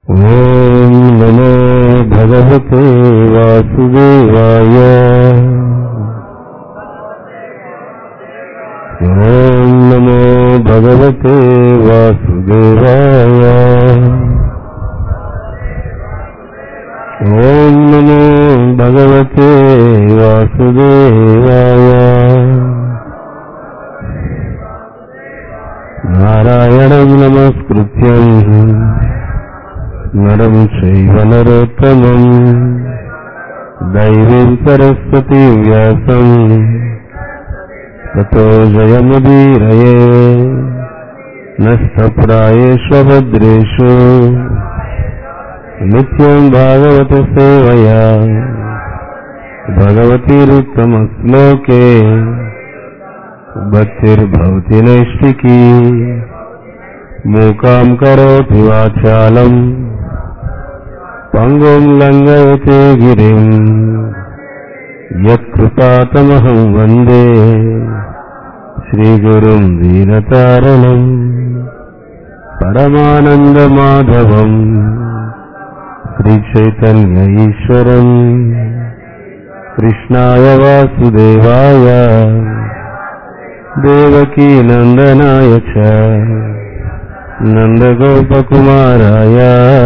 ॐ नमो भगवते वासुदेवाय ॐ नमो भगवते वासुदेवाय ॐ नमो भगवते वासुदेवाय नारायणं नमस्कृत्यम् नरं चैव नरोत्तमम् दैवीं सरस्वतीं व्यासम् ततो जयमुदीरये नष्टप्रायेष्वभद्रेषु नित्यं भागवतसेवया भगवतीरुत्तमश्लोके भक्तिर्भवति नैष्टिकी मूकां करोति वाचालम् पङ्गुं लङ्घयते गिरिम् यत्कृपातमहं वन्दे श्रीगुरुं दीनतारणम् परमानन्दमाधवम् श्रीचैतन्य ईश्वरम् कृष्णाय वासुदेवाय देवकीनन्दनाय च नन्दगोपकुमाराय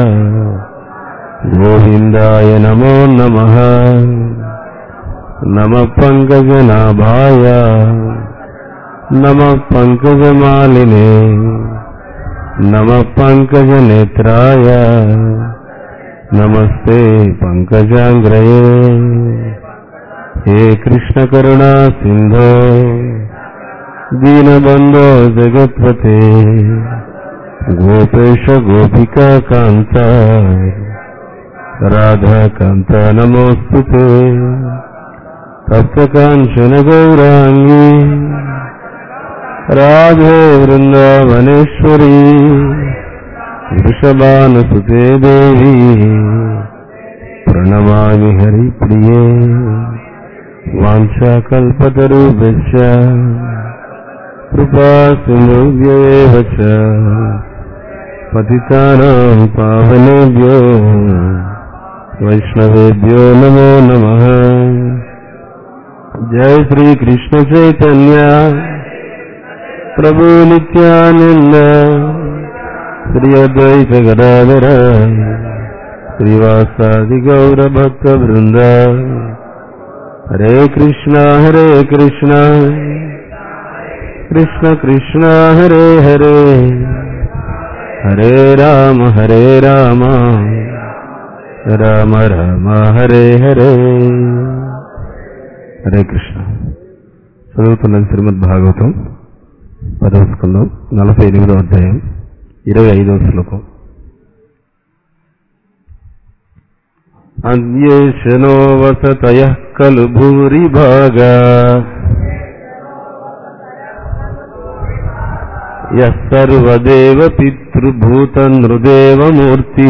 गोविन्दाय नमो नमः नमः पङ्कजनाभाय नमः पङ्कजमालिने नमः पङ्कजनेत्राय नमस्ते पङ्कजाङ्ग्रये हे कृष्णकरुणा सिन्धो दीनबन्धो जगत्पते गोपेश गोपिका कान्त राधाकान्त नमोऽस्तु ते तप्तकाञ्चन गौराङ्गी राधे वृन्दावनेश्वरी वृषभानुसुते देवी प्रणमामि हरिप्रिये वाञ्छाकल्पतरुभ्यश्च कृपा सिन्धुभ्येव च पतितानां पावनेभ्यो वैष्णवेभ्यो नमो नमः जय श्री कृष्ण चैतन्य प्रभु नित्यानंद श्री अद्वैत गदाधर श्रीवासादि गौर भक्त वृंद हरे कृष्णा हरे कृष्णा कृष्ण कृष्ण हरे हरे हरे राम हरे राम రామ రామ హరే హరే హరే కృష్ణ చదువుతున్నది శ్రీమద్ భాగవతం పదవ స్కందం నలభై ఎనిమిదో అధ్యాయం ఇరవై ఐదవ శ్లోకం అన్యేషనో వసతయ ఖలు భూరి భాగా యర్వదేవ పితృభూత నృదేవమూర్తి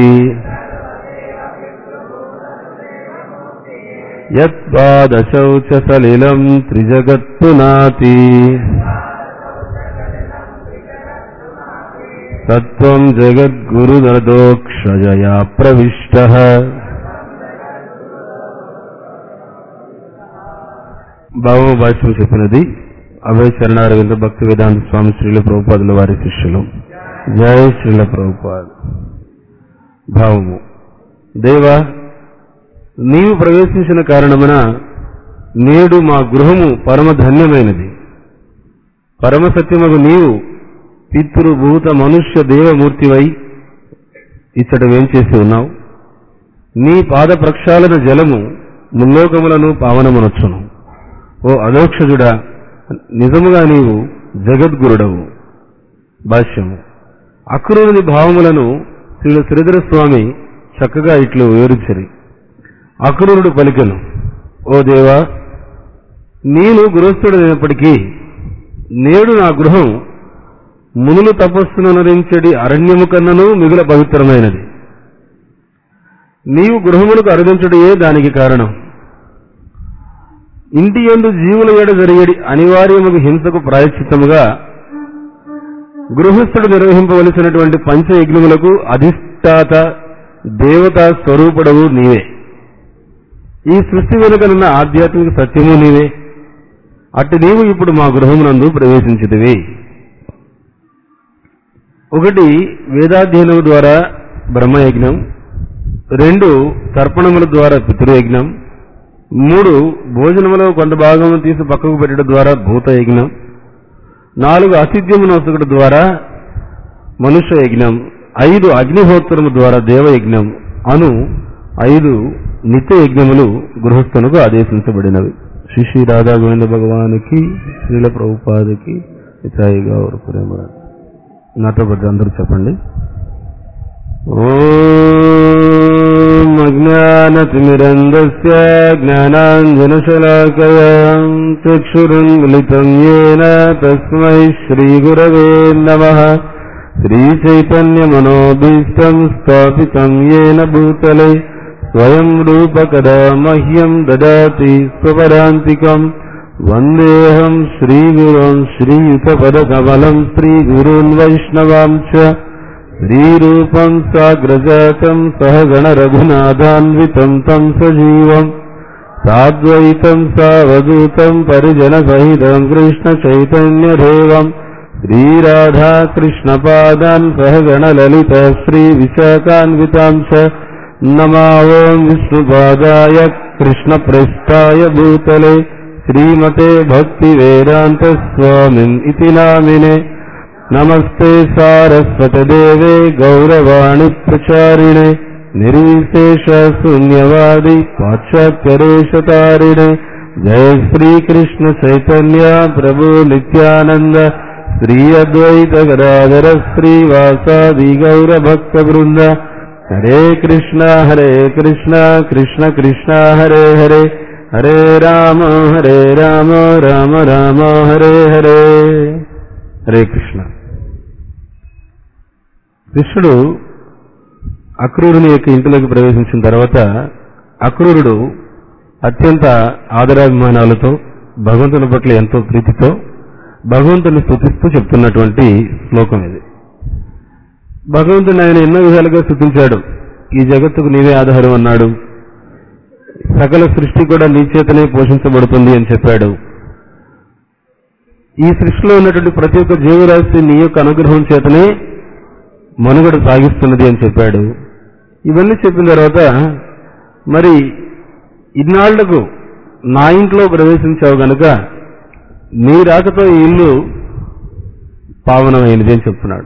యద్వాదశౌ చ సలిలం త్రిజగత్పునాతి తత్వం జగద్గురుదోక్షజయా ప్రవిష్ట భావ భాష్యం చెప్పినది అభయ చరణారవింద భక్తి వేదాంత స్వామి శ్రీల ప్రభుపాదుల వారి శిష్యులు జయ శ్రీల ప్రభుపాద్ భావము దేవా నీవు ప్రవేశించిన కారణమున నేడు మా గృహము పరమధన్యమైనది పరమసత్యమగు నీవు పితృభూత మనుష్య దేవమూర్తివై ఇచ్చట ఏం చేసి ఉన్నావు నీ పాద ప్రక్షాళన జలము ముల్లోకములను పావనమునొచ్చును ఓ అదోక్షజుడా నిజముగా నీవు జగద్గురుడవు భాష్యము అక్రూరుని భావములను శ్రీ శ్రీధర స్వామి చక్కగా ఇట్లు వివరించరి అక్రూరుడు పలికను ఓ దేవా నేను గృహస్థుడైనప్పటికీ నేడు నా గృహం మునులు తపస్సును నరించడి అరణ్యము కన్నను మిగుల పవిత్రమైనది నీవు గృహములకు అరుదించడయే దానికి కారణం ఇంటి యందు జీవుల ఏడ జరిగేడి అనివార్యముగు హింసకు ప్రాయశ్చిత్తముగా గృహస్థుడు నిర్వహింపవలసినటువంటి పంచయజ్ఞములకు అధి అధిష్టాత దేవతా స్వరూపుడవు నీవే ఈ సృష్టి వెనుకనున్న ఆధ్యాత్మిక సత్యము నీవే అట్టి నీవు ఇప్పుడు మా గృహమునందు ప్రవేశించితివి ఒకటి వేదాధ్యయనం ద్వారా బ్రహ్మయజ్ఞం రెండు తర్పణముల ద్వారా పితృయజ్ఞం మూడు భోజనములో కొంత భాగము తీసి పక్కకు పెట్టడం ద్వారా భూత యజ్ఞం నాలుగు అసిద్ధ్యమును వసకడం ద్వారా మనుష్య యజ్ఞం ఐదు అగ్నిహోత్రము ద్వారా దేవయజ్ఞం అను ఐదు నిత్య యజ్ఞములు గృహస్థునకు ఆదేశించబడినవి శ్రీ శ్రీ రాధా గోవింద భగవానికి శ్రీల ప్రభుపాదికి ఇతాయిగా ప్రేమ నాతో పాటు అందరూ చెప్పండి ఓం అజ్ఞానతిమిరంధస్య జ్ఞానాంజనశలాకయా చక్షురున్మిళితం येन తస్మై శ్రీగురవే నమః శ్రీచైతన్యమనోభీష్టం స్థాపితం येन భూతలే స్వయం రూపకదా మహ్యం దదాతి స్వపదాంతికం వందేహం శ్రీగురం శ్రీయుతపదకమలం శ్రీగురున్ వైష్ణవాం చ శ్రీరూపం సాగ్రజాతం సహగణ రఘునాథాన్వితం తం సజీవం సాద్వైతం సావధూతం పరిజన సహితం కృష్ణ చైతన్యదేవం శ్రీరాధా కృష్ణపాదాన్ సహగణ లలిత శ్రీ విశాఖాన్వితాం చ నమావోం విష్ణుపాదాయ కృష్ణ ప్రేష్టాయ భూతలే శ్రీమతే భక్తి వేదాంత స్వామిన్ ఇతి నామినే నమస్తే సారస్వతదేవే గౌరవాణి ప్రచారిణే నిర్విశేష శూన్యవాది పాశ్చాత్యదేశతారిణే జయ శ్రీకృష్ణ చైతన్య ప్రభు నిత్యానంద శ్రీ అద్వైత గదాధర శ్రీవాసాది గౌర భక్త బృంద హరే కృష్ణ హరే కృష్ణ కృష్ణ కృష్ణ హరే హరే హరే రామ హరే రామ రామ రామ హరే హరే హరే కృష్ణ కృష్ణుడు అక్రూరుని యొక్క ఇంటిలోకి ప్రవేశించిన తర్వాత అక్రూరుడు అత్యంత ఆదరాభిమానాలతో భగవంతుని పట్ల ఎంతో ప్రీతితో భగవంతుని స్థుతిస్తూ చెప్తున్నటువంటి శ్లోకం ఇది భగవంతుని ఆయన ఎన్నో విధాలుగా స్థుతించాడు ఈ జగత్తుకు నీవే ఆధారం అన్నాడు సకల సృష్టి కూడా నీ చేతనే పోషించబడుతుంది అని చెప్పాడు ఈ సృష్టిలో ఉన్నటువంటి ప్రతి ఒక్క జీవరాశి నీ యొక్క అనుగ్రహం చేతనే మనుగడ సాగిస్తున్నది అని చెప్పాడు ఇవన్నీ చెప్పిన తర్వాత మరి ఇన్నాళ్లకు నా ఇంట్లో ప్రవేశించావు గనుక నీ రాకతో ఈ ఇల్లు పావనమైనది అని చెప్తున్నాడు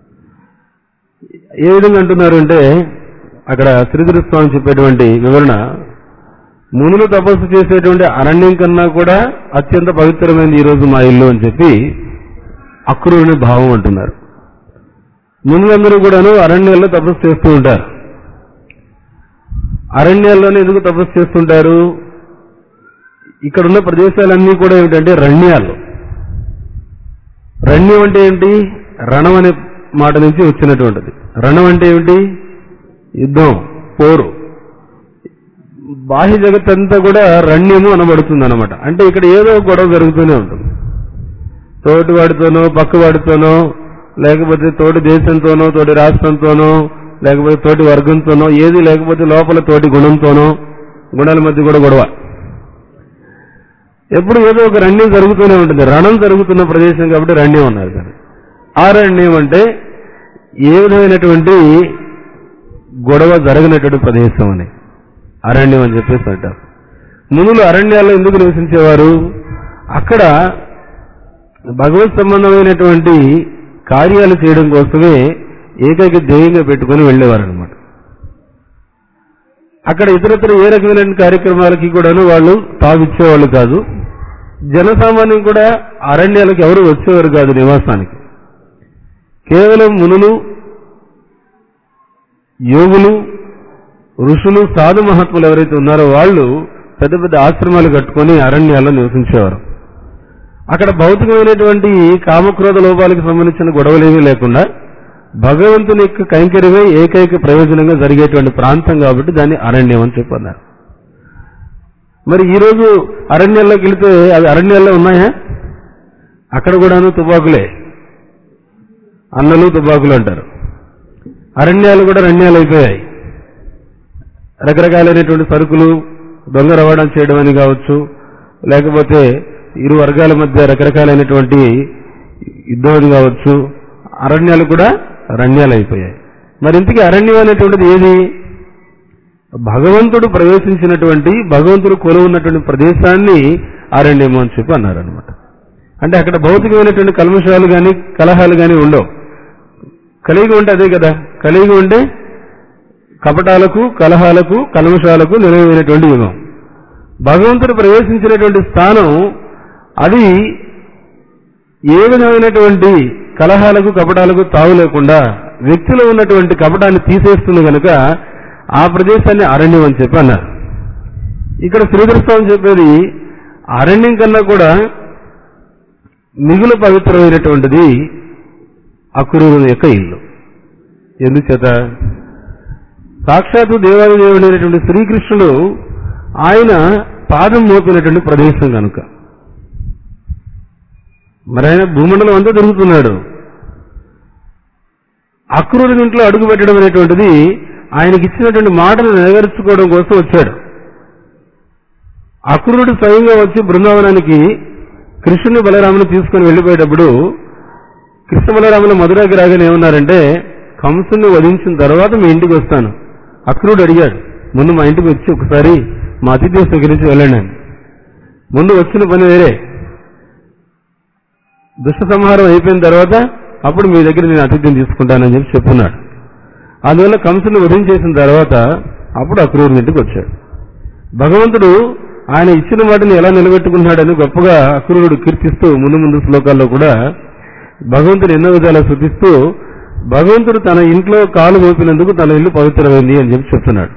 ఏ విధంగా అంటున్నారు అంటే అక్కడ శ్రీధర స్వామి చెప్పేటువంటి వివరణ మునులు తపస్సు చేసేటువంటి అరణ్యం కన్నా కూడా అత్యంత పవిత్రమైనది ఈరోజు మా ఇల్లు అని చెప్పి అక్రూరుని భావం అంటున్నారు మునులందరూ కూడాను అరణ్యాల్లో తపస్సు చేస్తూ ఉంటారు అరణ్యాల్లోనే ఎందుకు తపస్సు చేస్తుంటారు ఇక్కడ ఉన్న ప్రదేశాలన్నీ కూడా ఏమిటంటే రణ్యాలు రణ్యం అంటే ఏంటి రణం అనే మాట నుంచి వచ్చినటువంటిది రణం అంటే ఏమిటి యుద్ధం పోరు బాహ్య జగత్ అంతా కూడా రణ్యము అనబడుతుంది అనమాట అంటే ఇక్కడ ఏదో ఒక గొడవ జరుగుతూనే ఉంటుంది తోటి వాడితోనో పక్క వాడితోనో లేకపోతే తోటి దేశంతోనో తోటి రాష్ట్రంతోనో లేకపోతే తోటి వర్గంతోనో ఏది లేకపోతే లోపల తోటి గుణంతోనో గుణాల మధ్య కూడా గొడవ ఎప్పుడు ఏదో ఒక రణ్యం జరుగుతూనే ఉంటుంది రణం జరుగుతున్న ప్రదేశం కాబట్టి రణ్యం అన్నారు దాన్ని ఆ రణ్యం అంటే ఏ విధమైనటువంటి గొడవ జరగనటువంటి ప్రదేశం అని అరణ్యం అని చెప్పేసి అంటారు మునులు అరణ్యాల్లో ఎందుకు నివసించేవారు అక్కడ భగవత్ సంబంధమైనటువంటి కార్యాలు చేయడం కోసమే ఏకైక ధ్యేయంగా పెట్టుకుని వెళ్ళేవారు అనమాట అక్కడ ఇతరత్ర ఏ రకమైన కార్యక్రమాలకి కూడాను వాళ్ళు తావిచ్చేవాళ్ళు కాదు జనసామాన్యం కూడా అరణ్యాలకు ఎవరు వచ్చేవారు కాదు నివాసానికి కేవలం మునులు యోగులు ఋషులు సాధు మహాత్ములు ఎవరైతే ఉన్నారో వాళ్ళు పెద్ద పెద్ద ఆశ్రమాలు కట్టుకొని అరణ్యాల్లో నివసించేవారు అక్కడ భౌతికమైనటువంటి కామక్రోధ లోపాలకు సంబంధించిన గొడవలేమీ లేకుండా భగవంతుని యొక్క కైంకర్యమే ఏకైక ప్రయోజనంగా జరిగేటువంటి ప్రాంతం కాబట్టి దాన్ని అరణ్యం అని చెప్పన్నారు మరి ఈ రోజు అరణ్యాల్లోకి వెళితే అవి అరణ్యాల్లో ఉన్నాయా అక్కడ కూడాను తుపాకులే అన్నలు తుపాకులు అంటారు అరణ్యాలు కూడా రణ్యాలు అయిపోయాయి రకరకాలైనటువంటి సరుకులు దొంగ రవాణా చేయడం అని కావచ్చు లేకపోతే ఇరు వర్గాల మధ్య రకరకాలైనటువంటి యుద్ధం అని కావచ్చు అరణ్యాలు కూడా అరణ్యాలు అయిపోయాయి మరి ఇంతకీ అరణ్యం అనేటువంటిది ఏది భగవంతుడు ప్రవేశించినటువంటి భగవంతుడు కొలు ఉన్నటువంటి ప్రదేశాన్ని అరణ్యము అని చెప్పి అన్నారు అనమాట అంటే అక్కడ భౌతికమైనటువంటి కల్మషాలు కానీ కలహాలు కానీ ఉండవు కలిగి ఉంటే అదే కదా కలిగి ఉంటే కపటాలకు కలహాలకు కల్మషాలకు నిలవైనటువంటి యుగం భగవంతుడు ప్రవేశించినటువంటి స్థానం అది ఏ విధమైనటువంటి కలహాలకు కపటాలకు తావు లేకుండా వ్యక్తిలో ఉన్నటువంటి కపటాన్ని తీసేస్తుంది కనుక ఆ ప్రదేశాన్ని అరణ్యం అని చెప్పి అన్నారు ఇక్కడ శ్రీధర స్వామి చెప్పేది అరణ్యం కన్నా కూడా మిగులు పవిత్రమైనటువంటిది అక్రూరు యొక్క ఇల్లు ఎందుచేత సాక్షాత్తు దేవాది దేవుడైనటువంటి శ్రీకృష్ణుడు ఆయన పాదం మోపినటువంటి ప్రదేశం కనుక మరి ఆయన భూమండలం అంతా తిరుగుతున్నాడు అక్రూరుని ఇంట్లో అడుగు పెట్టడం అనేటువంటిది ఆయనకి ఇచ్చినటువంటి మాటలు నెరవేర్చుకోవడం కోసం వచ్చాడు అక్రూరుడు స్వయంగా వచ్చి బృందావనానికి కృష్ణుని బలరాముని తీసుకుని వెళ్ళిపోయేటప్పుడు కృష్ణ బలరాములు మధురాకి రాగానే ఏమన్నారంటే కంసుని వధించిన తర్వాత మీ ఇంటికి వస్తాను అక్రూరుడు అడిగాడు ముందు మా ఇంటికి వచ్చి ఒకసారి మా అతిథి స్వీకరించి వెళ్ళండి అని ముందు వచ్చిన పని వేరే దుష్ట సంహారం అయిపోయిన తర్వాత అప్పుడు మీ దగ్గర నేను అతిథ్యం తీసుకుంటానని చెప్పి చెప్పున్నాడు అందువల్ల కంసుని వధించేసిన తర్వాత అప్పుడు అక్రూరుని ఇంటికి వచ్చాడు భగవంతుడు ఆయన ఇచ్చిన వాటిని ఎలా నిలబెట్టుకున్నాడని గొప్పగా అక్రూరుడు కీర్తిస్తూ ముందు ముందు శ్లోకాల్లో కూడా భగవంతుడు ఎన్నో విధాలా శృతిస్తూ భగవంతుడు తన ఇంట్లో కాలు మోపినందుకు తన ఇల్లు పవిత్రమైంది అని చెప్పి చెప్తున్నాడు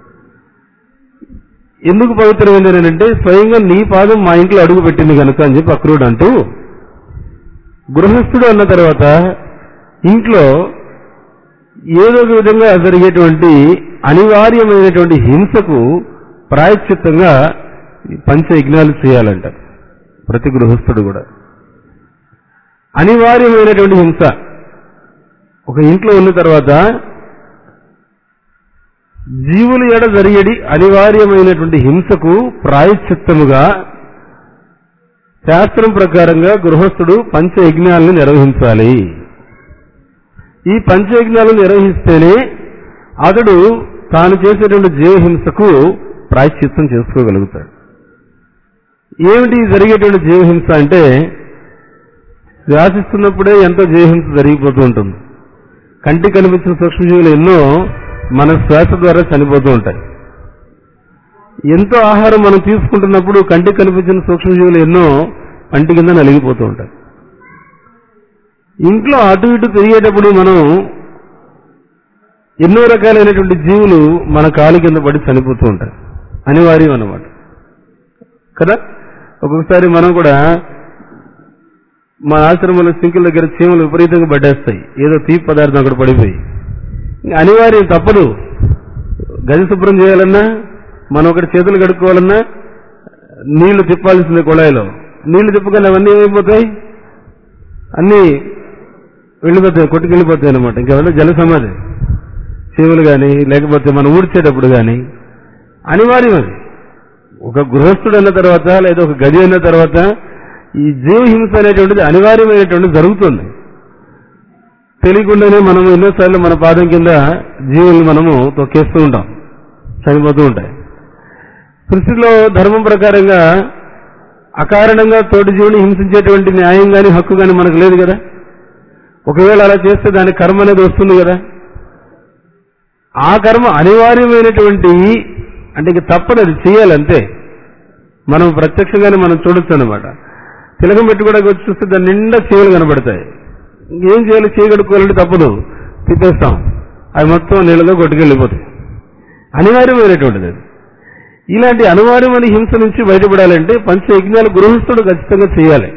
ఎందుకు పవిత్రమైంది అని అంటే స్వయంగా నీ పాదం మా ఇంట్లో అడుగు పెట్టింది కనుక అని చెప్పి అక్రూరుడు అంటూ గృహస్థుడు అన్న తర్వాత ఇంట్లో ఏదో ఒక విధంగా జరిగేటువంటి అనివార్యమైనటువంటి హింసకు ప్రాయశ్చిత్తంగా పంచయజ్ఞాలు చేయాలంట ప్రతి గృహస్థుడు కూడా అనివార్యమైనటువంటి హింస ఒక ఇంట్లో ఉన్న తర్వాత జీవుల ఎడ జరిగేది అనివార్యమైనటువంటి హింసకు ప్రాయశ్చిత్తముగా శాస్త్రం ప్రకారంగా గృహస్థుడు పంచయజ్ఞాలను నిర్వహించాలి ఈ పంచయజ్ఞాలను నిర్వహిస్తేనే అతడు తాను చేసేటువంటి జీవహింసకు ప్రాయశ్చిత్తం చేసుకోగలుగుతాడు ఏమిటి జరిగేటువంటి జీవహింస అంటే శ్వాసిస్తున్నప్పుడే ఎంతో జీవహింస జరిగిపోతూ ఉంటుంది కంటికి కనిపించిన సూక్ష్మజీవులు ఎన్నో మన శ్వాస ద్వారా చనిపోతూ ఉంటాయి ఎంతో ఆహారం మనం తీసుకుంటున్నప్పుడు కంటికి కనిపించిన సూక్ష్మజీవులు ఎన్నో పంటి కింద నలిగిపోతూ ఉంటాయి ఇంట్లో అటు ఇటు తిరిగేటప్పుడు మనం ఎన్నో రకాలైనటువంటి జీవులు మన కాలు కింద పడి చనిపోతూ ఉంటాయి అనివార్యం అన్నమాట కదా ఒక్కొక్కసారి మనం కూడా మన ఆశ్రమంలో సింకుల దగ్గర చీమలు విపరీతంగా పడ్డేస్తాయి ఏదో తీపి పదార్థం అక్కడ పడిపోయి ఇంక అనివార్యం తప్పదు గది శుభ్రం చేయాలన్నా మనం ఒకటి చేతులు కడుక్కోవాలన్నా నీళ్లు తిప్పాల్సిందే కుళాయిలో నీళ్లు తిప్పగానే అవన్నీ ఏమైపోతాయి అన్నీ వెళ్ళిపోతాయి కొట్టుకెళ్ళిపోతాయి అనమాట ఇంకేమన్నా జల సమాధి చీమలు కానీ లేకపోతే మనం ఊడ్చేటప్పుడు కానీ అనివార్యం అది ఒక గృహస్థుడు అన్న తర్వాత లేదా ఒక గది అన్న తర్వాత ఈ జీవహింస అనేటువంటిది అనివార్యమైనటువంటి జరుగుతుంది తెలియకుండానే మనం ఎన్నోసార్లు మన పాదం కింద జీవుల్ని మనము తొక్కేస్తూ ఉంటాం చనిపోతూ ఉంటాయి సృష్టిలో ధర్మం ప్రకారంగా అకారణంగా తోటి జీవుని హింసించేటువంటి న్యాయం కానీ హక్కు కానీ మనకు లేదు కదా ఒకవేళ అలా చేస్తే దాని కర్మ అనేది వస్తుంది కదా ఆ కర్మ అనివార్యమైనటువంటి అంటే ఇంక తప్పదు అది చేయాలంతే మనం ప్రత్యక్షంగానే మనం చూడొచ్చు అనమాట తిలకం పెట్టుకోవడానికి వచ్చి చూస్తే దాని నిండా చీమలు కనబడతాయి ఏం చేయాలి చేయగడుకోవాలంటే తప్పదు తిప్పేస్తాం అవి మొత్తం నీళ్ళలో కొట్టుకెళ్ళిపోతాయి అనివార్యమైనటువంటిది అది ఇలాంటి అనివార్యమైన హింస నుంచి బయటపడాలంటే పంచయజ్ఞాలు గృహస్థుడు ఖచ్చితంగా చేయాలి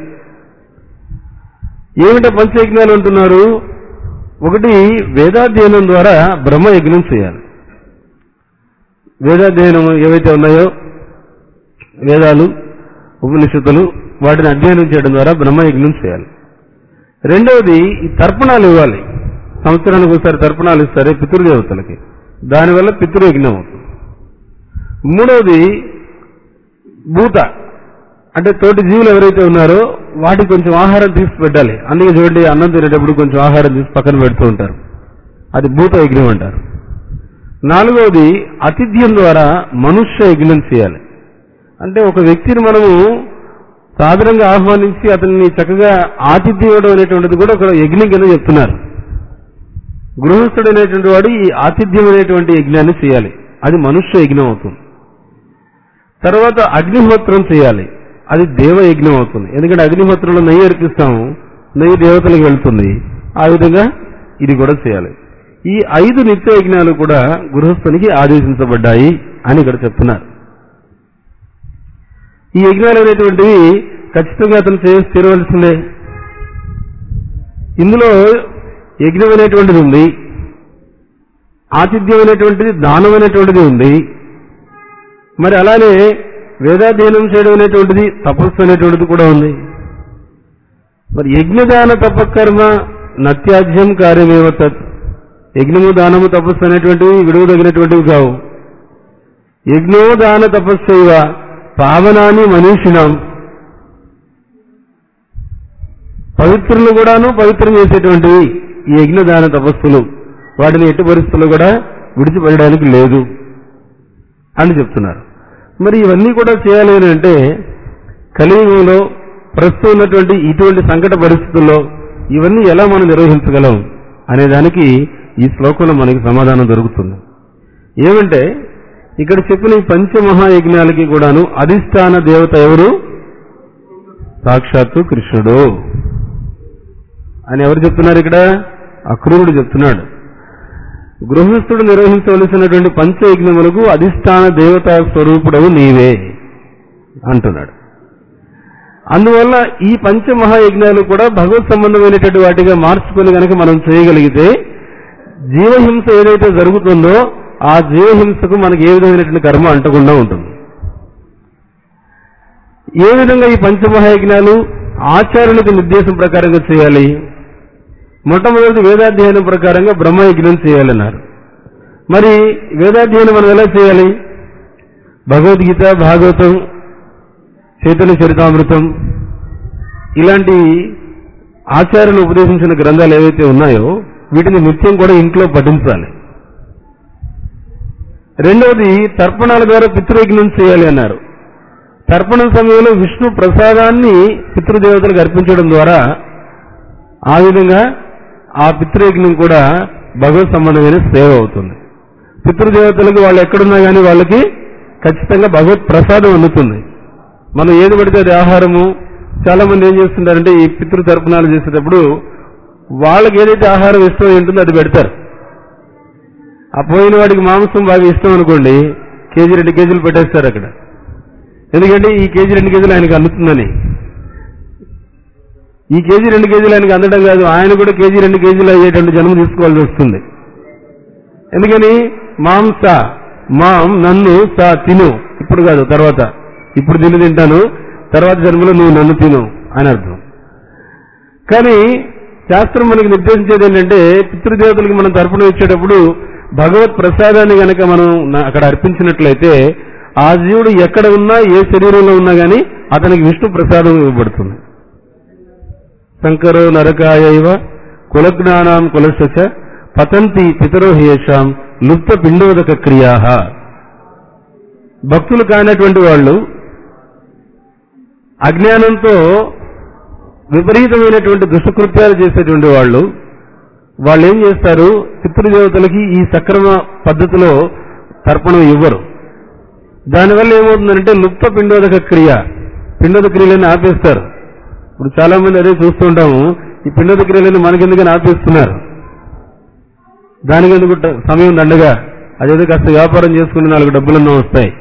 ఏమిటో పంచయజ్ఞాలు అంటున్నారు ఒకటి వేదాధ్యయనం ద్వారా బ్రహ్మయజ్ఞం చేయాలి వేదాధ్యయనం ఏవైతే ఉన్నాయో వేదాలు ఉపనిషత్తులు వాటిని అధ్యయనం చేయడం ద్వారా బ్రహ్మయజ్ఞం చేయాలి రెండవది ఈ తర్పణాలు ఇవ్వాలి సంవత్సరానికి ఒకసారి తర్పణాలు ఇస్తారు పితృదేవతలకి దానివల్ల పితృయజ్ఞం అవుతుంది మూడవది భూత అంటే తోటి జీవులు ఎవరైతే ఉన్నారో వాటికి కొంచెం ఆహారం తీసి పెట్టాలి అందుకే చూడండి అన్నం తినేటప్పుడు కొంచెం ఆహారం తీసి పక్కన పెడుతూ ఉంటారు అది భూత యజ్ఞం అంటారు నాలుగవది అతిథ్యం ద్వారా మనుష్య యజ్ఞం చేయాలి అంటే ఒక వ్యక్తిని మనము సాధారణంగా ఆహ్వానించి అతన్ని చక్కగా ఆతిథ్యం ఇవ్వడం అనేటువంటిది కూడా ఒక యజ్ఞం కింద చెప్తున్నారు గృహస్థుడు అనేటువంటి వాడు ఈ ఆతిథ్యం అనేటువంటి యజ్ఞాన్ని చేయాలి అది మనుష్య యజ్ఞం అవుతుంది తర్వాత అగ్నిహోత్రం చేయాలి అది దేవ యజ్ఞం అవుతుంది ఎందుకంటే అగ్నిహోత్రంలో నెయ్యి అర్పిస్తాము నెయ్యి దేవతలకు వెళ్తుంది ఆ విధంగా ఇది కూడా చేయాలి ఈ ఐదు నిత్య యజ్ఞాలు కూడా గృహస్థునికి ఆదేశించబడ్డాయి అని ఇక్కడ చెప్తున్నారు ఈ యజ్ఞాలు అనేటువంటివి ఖచ్చితంగా అతను చేసి తీరవలసిందే ఇందులో యజ్ఞం అనేటువంటిది ఉంది ఆతిథ్యం అనేటువంటిది దానం అనేటువంటిది ఉంది మరి అలానే వేదాధ్యయనం చేయడం అనేటువంటిది తపస్సు అనేటువంటిది కూడా ఉంది మరి యజ్ఞదాన తపకర్మ నత్యాజ్యం కార్యమేవ తత్ యజ్ఞము దానము తపస్సు అనేటువంటివి విడువదగినటువంటివి కావు యజ్ఞో దాన తపస్సైవ పావనాన్ని మనీషిణం పవిత్రులు కూడాను పవిత్రం చేసేటువంటివి ఈ యజ్ఞదాన తపస్సులు వాటిని ఎట్టి పరిస్థితుల్లో కూడా విడిచిపెట్టడానికి లేదు అని చెప్తున్నారు మరి ఇవన్నీ కూడా చేయాలి అని అంటే కలియుగంలో ప్రస్తుతం ఉన్నటువంటి ఇటువంటి సంకట పరిస్థితుల్లో ఇవన్నీ ఎలా మనం నిర్వహించగలం అనే దానికి ఈ శ్లోకంలో మనకి సమాధానం దొరుకుతుంది ఏమంటే ఇక్కడ చెప్పిన ఈ పంచమహాయజ్ఞాలకి కూడాను అధిష్టాన దేవత ఎవరు సాక్షాత్తు కృష్ణుడు అని ఎవరు చెప్తున్నారు ఇక్కడ అక్రూరుడు చెప్తున్నాడు గృహస్థుడు నిర్వహించవలసినటువంటి పంచయజ్ఞములకు అధిష్టాన దేవతా స్వరూపుడవు నీవే అంటున్నాడు అందువల్ల ఈ పంచమహాయజ్ఞాలు కూడా భగవత్ సంబంధమైనటువంటి వాటిగా మార్చుకొని గనక మనం చేయగలిగితే జీవహింస ఏదైతే జరుగుతుందో ఆ జీవహింసకు మనకి ఏ విధమైనటువంటి కర్మ అంటకుండా ఉంటుంది ఏ విధంగా ఈ పంచమహాయజ్ఞాలు ఆచారులకు నిర్దేశం ప్రకారంగా చేయాలి మొట్టమొదటి వేదాధ్యయనం ప్రకారంగా బ్రహ్మయజ్ఞం చేయాలన్నారు మరి వేదాధ్యయనం మనం ఎలా చేయాలి భగవద్గీత భాగవతం చైతన్య చరితామృతం ఇలాంటి ఆచార్యులు ఉపదేశించిన గ్రంథాలు ఏవైతే ఉన్నాయో వీటిని నిత్యం కూడా ఇంట్లో పఠించాలి రెండవది తర్పణాల ద్వారా పితృయజ్ఞం చేయాలి అన్నారు తర్పణం సమయంలో విష్ణు ప్రసాదాన్ని పితృదేవతలకు అర్పించడం ద్వారా ఆ విధంగా ఆ పితృయజ్ఞం కూడా భగవత్ సంబంధమైన సేవ అవుతుంది పితృదేవతలకు వాళ్ళు ఎక్కడున్నా కానీ వాళ్ళకి ఖచ్చితంగా భగవత్ ప్రసాదం అందుతుంది మనం ఏది పడితే అది ఆహారము చాలా మంది ఏం చేస్తుంటారంటే ఈ పితృ తర్పణాలు చేసేటప్పుడు వాళ్ళకి ఏదైతే ఆహారం ఇష్టం ఉంటుందో అది పెడతారు ఆ పోయిన వాడికి మాంసం బాగా ఇష్టం అనుకోండి కేజీ రెండు కేజీలు పెట్టేస్తారు అక్కడ ఎందుకంటే ఈ కేజీ రెండు కేజీలు ఆయనకు అందుతుందని ఈ కేజీ రెండు కేజీలు ఆయనకు అందడం కాదు ఆయన కూడా కేజీ రెండు కేజీలు అయ్యేటువంటి జన్మ తీసుకోవాల్సి వస్తుంది ఎందుకని మాంస మాం నన్ను సా తిను ఇప్పుడు కాదు తర్వాత ఇప్పుడు తిని తింటాను తర్వాత జన్మలో నువ్వు నన్ను తిను అని అర్థం కానీ శాస్త్రం మనకి నిర్దేశించేది ఏంటంటే పితృదేవతలకు మనం తర్పణం ఇచ్చేటప్పుడు భగవత్ ప్రసాదాన్ని గనక మనం నా- అక్కడ అర్పించినట్లయితే ఆ జీవుడు ఎక్కడ ఉన్నా ఏ శరీరంలో ఉన్నా గానీ అతనికి విష్ణు ప్రసాదం ఇవ్వబడుతుంది శంకరో నరకాయైవ కులజ్ఞానాం కులశ పతంతి పితరో హేషాం లుప్త పిండోదక క్రియా భక్తులు కానటువంటి వాళ్ళు అజ్ఞానంతో విపరీతమైనటువంటి దుష్కృత్యాలు చేసేటువంటి వాళ్ళు వాళ్ళు ఏం చేస్తారు పితృదేవతలకి ఈ సక్రమ పద్ధతిలో తర్పణం ఇవ్వరు దానివల్ల ఏమవుతుందంటే లుప్త పిండోదక క్రియ పిండోదక క్రియలను ఆపేస్తారు ఇప్పుడు చాలా మంది అదే చూస్తూ ఉంటాము ఈ పిండోదక క్రియలను మనకెందుకని ఆపేస్తున్నారు దానికి ఎందుకు ట- సమయం దండగా అదేదో కాస్త వ్యాపారం చేసుకుని నాలుగు డబ్బులన్నా వస్తాయి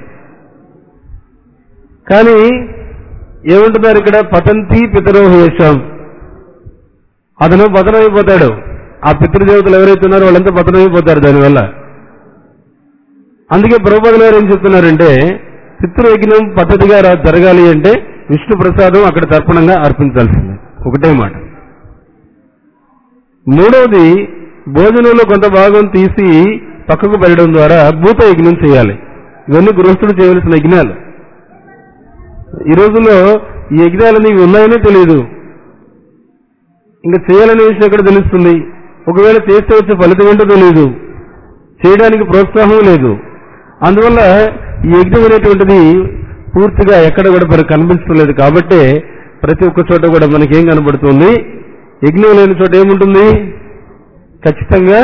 కానీ ఏమంటున్నారు ఇక్కడ పతంతి పితరోహేషం అతను పతనమైపోతాడు ఆ పితృదేవతలు ఎవరైతే ఉన్నారో వాళ్ళంతా పతనమైపోతారు దానివల్ల అందుకే ప్రభుపదులు గారు ఏం చెప్తున్నారంటే పితృయజ్ఞం పద్ధతిగా రా- జరగాలి అంటే విష్ణు ప్రసాదం అక్కడ తర్పణంగా అర్పించాల్సిందే ఒకటే మాట మూడవది భోజనంలో కొంత భాగం తీసి పక్కకు పెట్టడం ద్వారా భూత యజ్ఞం చేయాలి ఇవన్నీ గృహస్థుడు చేయవలసిన యజ్ఞాలు ఈ రోజుల్లో ఈ యజ్ఞాలు నీకు ఉన్నాయనే తెలియదు ఇంకా చేయాలనే విషయం ఎక్కడ తెలుస్తుంది ఒకవేళ చేస్తే వచ్చే ఫలితం ఏంటో తెలియదు చేయడానికి ప్రోత్సాహం లేదు అందువల్ల ఈ యజ్ఞం అనేటువంటిది పూర్తిగా ఎక్కడ కూడా మనకు కనిపించలేదు కాబట్టే ప్రతి ఒక్క చోట కూడా మనకేం కనబడుతుంది యజ్ఞం లేని చోట ఏముంటుంది ఖచ్చితంగా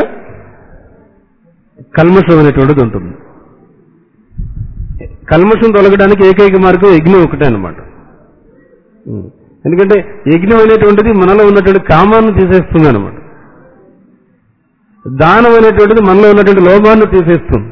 కల్మషం అనేటువంటిది ఉంటుంది కల్మషం తొలగడానికి ఏకైక మార్గం యజ్ఞం ఒకటే అనమాట ఎందుకంటే యజ్ఞం అనేటువంటిది మనలో ఉన్నటువంటి కామాన్ని తీసేస్తుంది అనమాట దానం అనేటువంటిది మనలో ఉన్నటువంటి లోభాన్ని తీసేస్తుంది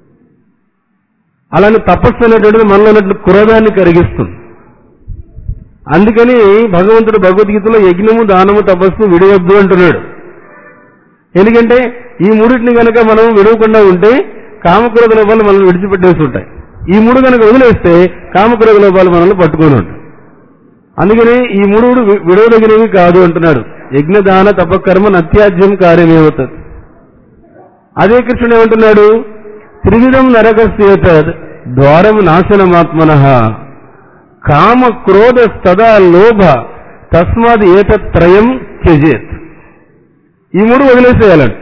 అలానే తపస్సు అనేటువంటిది మనలో ఉన్నటువంటి క్రోధాన్ని కరిగిస్తుంది అందుకని భగవంతుడు భగవద్గీతలో యజ్ఞము దానము తపస్సు విడవద్దు అంటున్నాడు ఎందుకంటే ఈ మూడింటిని కనుక మనం విడవకుండా ఉంటే కామక్రోధ లోపాలు మనల్ని విడిచిపెట్టేసి ఉంటాయి ఈ మూడు కనుక వదిలేస్తే కామక్రోధ లోపాలు మనల్ని పట్టుకొని ఉంటాయి అందుకని ఈ మూడు వి- విడవదగినవి కాదు అంటున్నాడు యజ్ఞదాన తపకర్మ నత్యాజ్యం కార్యమేమవుతుంది అదే కృష్ణుడు ఏమంటున్నాడు త్రివిధం నరకస్యేత ద్వారం నాశనమాత్మన కామ క్రోధ స్తదా లోభ తస్మాత్ ఏతత్రయం త్యజేత్ ఈ మూడు వదిలేసేయాలంట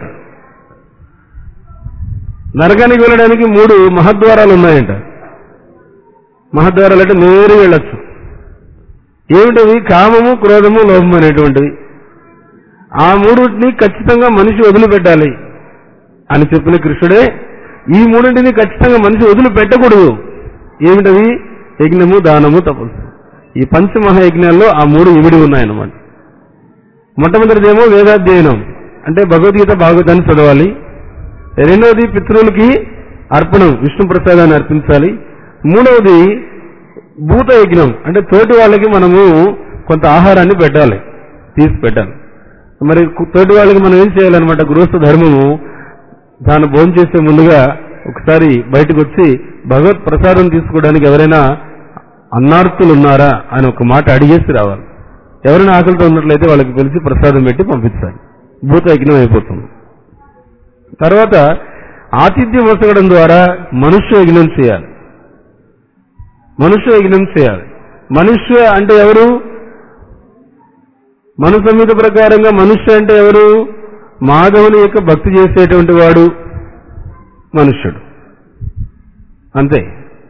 నరకానికి వెళ్ళడానికి మూడు మహద్వారాలు ఉన్నాయంట మహద్వారాలు అంటే నేరు వెళ్ళొచ్చు ఏమిటవి కామము క్రోధము లోభం అనేటువంటివి ఆ మూడింటిని ఖచ్చితంగా మనిషి వదిలిపెట్టాలి అని చెప్పిన కృష్ణుడే ఈ మూడింటిని ఖచ్చితంగా మనిషి వదిలిపెట్టకూడదు ఏమిటవి యజ్ఞము దానము తపస్సు ఈ పంచమహాయజ్ఞాల్లో ఆ మూడు ఇమిడి ఉన్నాయన్నమాట మొట్టమొదటిదేమో వేదాధ్యయనం అంటే భగవద్గీత భాగవతాన్ని చదవాలి రెండవది పితృలకి అర్పణం విష్ణు ప్రసాదాన్ని అర్పించాలి మూడవది భూత యజ్ఞం అంటే తోటి వాళ్ళకి మనము కొంత ఆహారాన్ని పెట్టాలి తీసి పెట్టాలి మరి కు- తోటి వాళ్ళకి మనం ఏం చేయాలన్నమాట గృహస్థ ధర్మము దాన్ని భోజనం చేసే ముందుగా ఒకసారి బయటకు వచ్చి భగవత్ ప్రసాదం తీసుకోవడానికి ఎవరైనా అన్నార్థులు ఉన్నారా అని ఒక మాట అడిగేసి రావాలి ఎవరైనా ఆకలితో ఉన్నట్లయితే వాళ్ళకి పిలిచి ప్రసాదం పెట్టి పంపించాలి భూత యజ్ఞం అయిపోతుంది తర్వాత ఆతిథ్యం వసగడం ద్వారా మనుష్య యజ్ఞం చేయాలి మనుష్య యజ్ఞం చేయాలి మనుష్య అంటే ఎవరు మను సంహిత ప్రకారంగా మనుష్య అంటే ఎవరు మాధవుని యొక్క భక్తి చేసేటువంటి వాడు మనుష్యుడు అంతే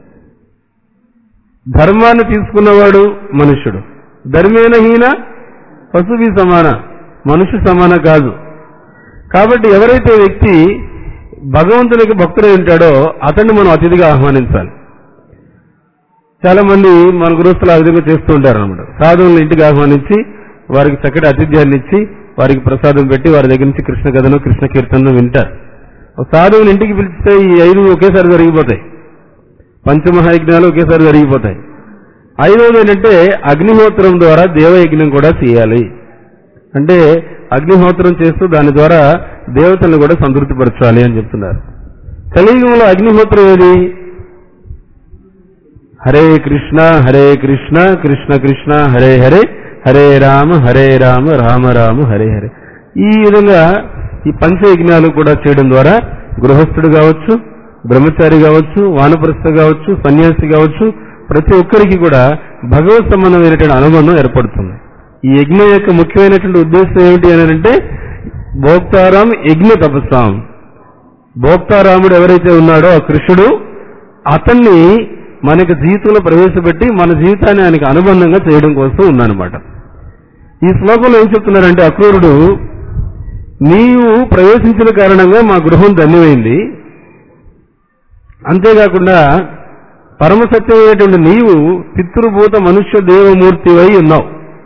ధర్మాన్ని తీసుకున్నవాడు మనుష్యుడు ధర్మేన హీన పశువి సమాన మనుష్య సమాన కాదు కాబట్టి ఎవరైతే వ్యక్తి భగవంతునికి భక్తుడై ఉంటాడో అతన్ని మనం అతిథిగా ఆహ్వానించాలి చాలా మంది మన గృహస్థులు ఆ విధంగా చేస్తూ ఉంటారు అనమాట సాధువులను ఇంటికి ఆహ్వానించి వారికి చక్కటి అతిథ్యాన్ని ఇచ్చి వారికి ప్రసాదం పెట్టి వారి దగ్గర నుంచి కృష్ణ కథను కృష్ణ కీర్తనను వింటారు ఒక సాధువుని ఇంటికి పిలిస్తే ఈ ఐదు ఒకేసారి జరిగిపోతాయి పంచమహాయజ్ఞాలు ఒకేసారి జరిగిపోతాయి ఐదవది ఏంటంటే అగ్నిహోత్రం ద్వారా దేవయజ్ఞం కూడా చేయాలి అంటే అగ్నిహోత్రం చేస్తూ దాని ద్వారా దేవతలను కూడా సంతృప్తిపరచాలి అని చెప్తున్నారు కలియుగంలో అగ్నిహోత్రం ఏది హరే కృష్ణ హరే కృష్ణ కృష్ణ కృష్ణ హరే హరే హరే రామ హరే రామ రామ రామ హరే హరే ఈ విధంగా ఈ పంచయజ్ఞాలు కూడా చేయడం ద్వారా గృహస్థుడు కావచ్చు బ్రహ్మచారి కావచ్చు వానప్రస్థ కావచ్చు సన్యాసి కావచ్చు ప్రతి ఒక్కరికి కూడా భగవత్ సంబంధమైనటువంటి అనుబంధం ఏర్పడుతుంది ఈ యజ్ఞం యొక్క ముఖ్యమైనటువంటి ఉద్దేశం ఏమిటి అని అంటే భోక్తారాం యజ్ఞ తపస్సాం భోక్తారాముడు ఎవరైతే ఉన్నాడో ఆ కృష్ణుడు అతన్ని మనకి జీవితంలో ప్రవేశపెట్టి మన జీవితాన్ని ఆయనకి అనుబంధంగా చేయడం కోసం ఉందన్నమాట ఈ శ్లోకంలో ఏం చెప్తున్నారంటే అక్రూరుడు నీవు ప్రవేశించిన కారణంగా మా గృహం ధన్యమైంది అంతేకాకుండా పరమసత్యమైనటువంటి నీవు పితృభూత మనుష్య దేవమూర్తివై ఉన్నావు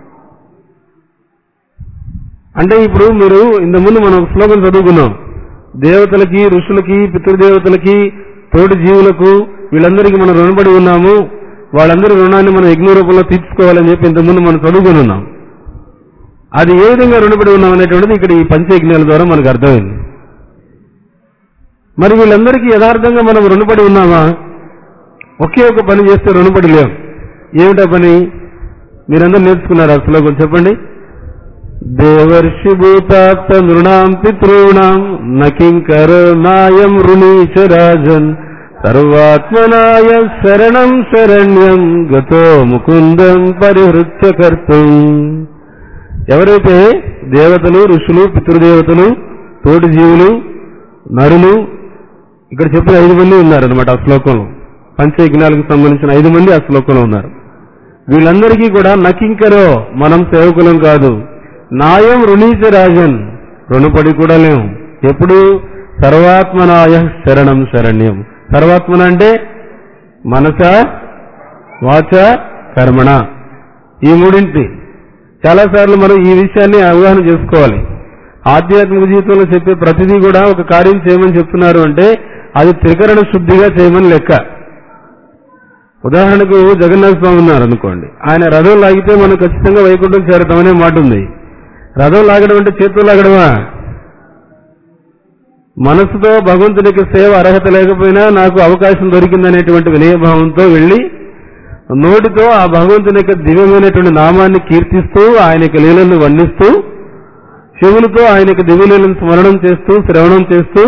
అంటే ఇప్పుడు మీరు ఇంతకుముందు మనం ఒక శ్లోకం చదువుకున్నాం దేవతలకి ఋషులకి పితృదేవతలకి తోటి జీవులకు వీళ్ళందరికీ మనం రుణపడి ఉన్నాము వాళ్ళందరి రుణాన్ని మనం యజ్ఞ రూపంలో తీర్చుకోవాలని చెప్పి ఇంతకుముందు మనం చదువుకుని ఉన్నాం అది ఏ విధంగా రుణపడి ఉన్నాం అనేటువంటిది ఇక్కడ ఈ పంచయజ్ఞాల ద్వారా మనకు అర్థమైంది మరి వీళ్ళందరికీ యథార్థంగా మనం రుణపడి ఉన్నామా ఒకే ఒక పని చేస్తే రుణపడి లేం ఏమిటా పని మీరందరూ నేర్చుకున్నారు ఆ శ్లోకం చెప్పండి దేవర్షి భూతాప్త నృణాం పితॄణాం నకింకరో నాయం రుణీచ రాజన్ సర్వాత్మనాయ శరణం శరణ్యం గతో ముకుందం పరిహృత్య కర్తం ఎవరైతే దేవతలు ఋషులు పితృదేవతలు తోటి జీవులు నరులు ఇక్కడ చెప్పిన ఐదు మంది ఉన్నారనమాట ఆ శ్లోకంలో పంచయజ్ఞాలకు సంబంధించిన ఐదు మంది ఆ శ్లోకంలో ఉన్నారు వీళ్ళందరికీ కూడా నకింకరో మనం సేవకులం కాదు నాయం రుణీచ రాజన్ రుణపడి కూడా లేము ఎప్పుడు సర్వాత్మనాయ శరణం శరణ్యం సర్వాత్మన అంటే మనస వాచ కర్మణ ఈ మూడింటి చాలాసార్లు మనం ఈ విషయాన్ని అవగాహన చేసుకోవాలి ఆధ్యాత్మిక జీవితంలో చెప్పే ప్రతిదీ కూడా ఒక కార్యం చేయమని చెప్తున్నారు అంటే అది త్రికరణ శుద్ధిగా చేయమని లెక్క ఉదాహరణకు జగన్నాథ స్వామి ఉన్నారు అనుకోండి ఆయన రథం లాగితే మనం ఖచ్చితంగా వైకుంఠం చేరతామనే మాట ఉంది రథం లాగడం అంటే చేతులు లాగడమా మనసుతో భగవంతునికి సేవ అర్హత లేకపోయినా నాకు అవకాశం దొరికిందనేటువంటి వినయభావంతో వెళ్ళి నోటితో ఆ భగవంతుని యొక్క దివ్యమైనటువంటి నామాన్ని కీర్తిస్తూ ఆయన యొక్క లీలను వర్ణిస్తూ చెవులతో ఆయన యొక్క దివ్యలీలను స్మరణం చేస్తూ శ్రవణం చేస్తూ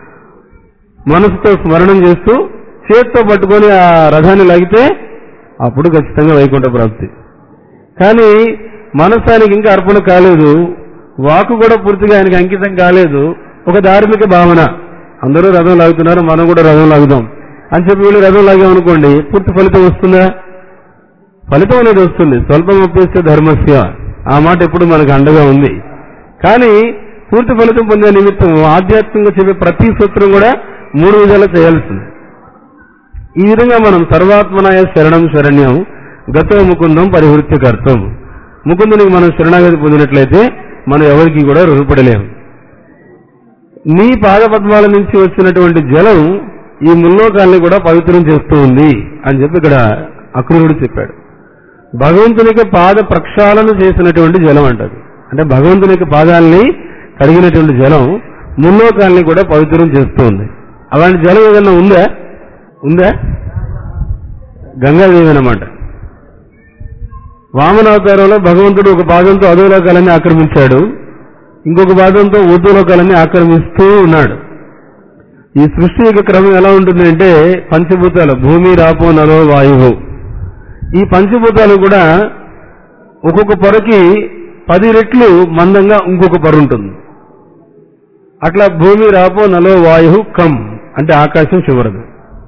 మనసుతో స్మరణం చేస్తూ చేత్తో పట్టుకొని ఆ రథాన్ని లాగితే అప్పుడు ఖచ్చితంగా వైకుంఠ ప్రాప్తి కానీ మనసానికి ఇంకా అర్పణ కాలేదు వాకు కూడా పూర్తిగా ఆయనకి అంకితం కాలేదు ఒక ధార్మిక భావన అందరూ రథం లాగుతున్నారు మనం కూడా రథం లాగుదాం అని చెప్పి వీళ్ళు రథం లాగామనుకోండి పూర్తి ఫలితం వస్తుందా ఫలితం అనేది వస్తుంది స్వల్పం అప్పేస్తే ధర్మస్య ఆ మాట ఎప్పుడు మనకు అండగా ఉంది కానీ పూర్తి ఫలితం పొందే నిమిత్తం ఆధ్యాత్మికంగా చెప్పే ప్రతి సూత్రం కూడా మూడు విధాలు చేయాల్సింది ఈ విధంగా మనం సర్వాత్మనాయ శరణం శరణ్యం గతో ముకుందం పరివృత్తి కర్తం ముకుందునికి మనం శరణాగతి పొందినట్లయితే మనం ఎవరికి కూడా రుణపడలేము నీ పాదపద్మాల నుంచి వచ్చినటువంటి జలం ఈ ముల్లోకాల్ని కూడా పవిత్రం చేస్తూ ఉంది అని చెప్పి ఇక్కడ అక్రూరుడు చెప్పాడు భగవంతుని యొక్క పాద ప్రక్షాళన చేసినటువంటి జలం అంటది అంటే భగవంతుని యొక్క పాదాలని కడిగినటువంటి జలం ముల్లోకాల్ని కూడా పవిత్రం చేస్తూ ఉంది అలాంటి జలం ఏదన్నా ఉందా ఉందా గంగాదేవి అన్నమాట వామనావతారంలో భగవంతుడు ఒక పాదంతో అధోలోకాలన్నీ ఆక్రమించాడు ఇంకొక పాదంతో ఊర్ధ్వలోకాలన్నీ ఆక్రమిస్తూ ఉన్నాడు ఈ సృష్టి యొక్క క్రమం ఎలా ఉంటుంది అంటే పంచభూతాలు భూమి రాపో నలో వాయువు ఈ పంచభూతాలు కూడా ఒక్కొక్క పొరకి పది రెట్లు మందంగా ఇంకొక పొర ఉంటుంది అట్లా భూమి రాపో నలో వాయు కమ్ అంటే ఆకాశం చివరదు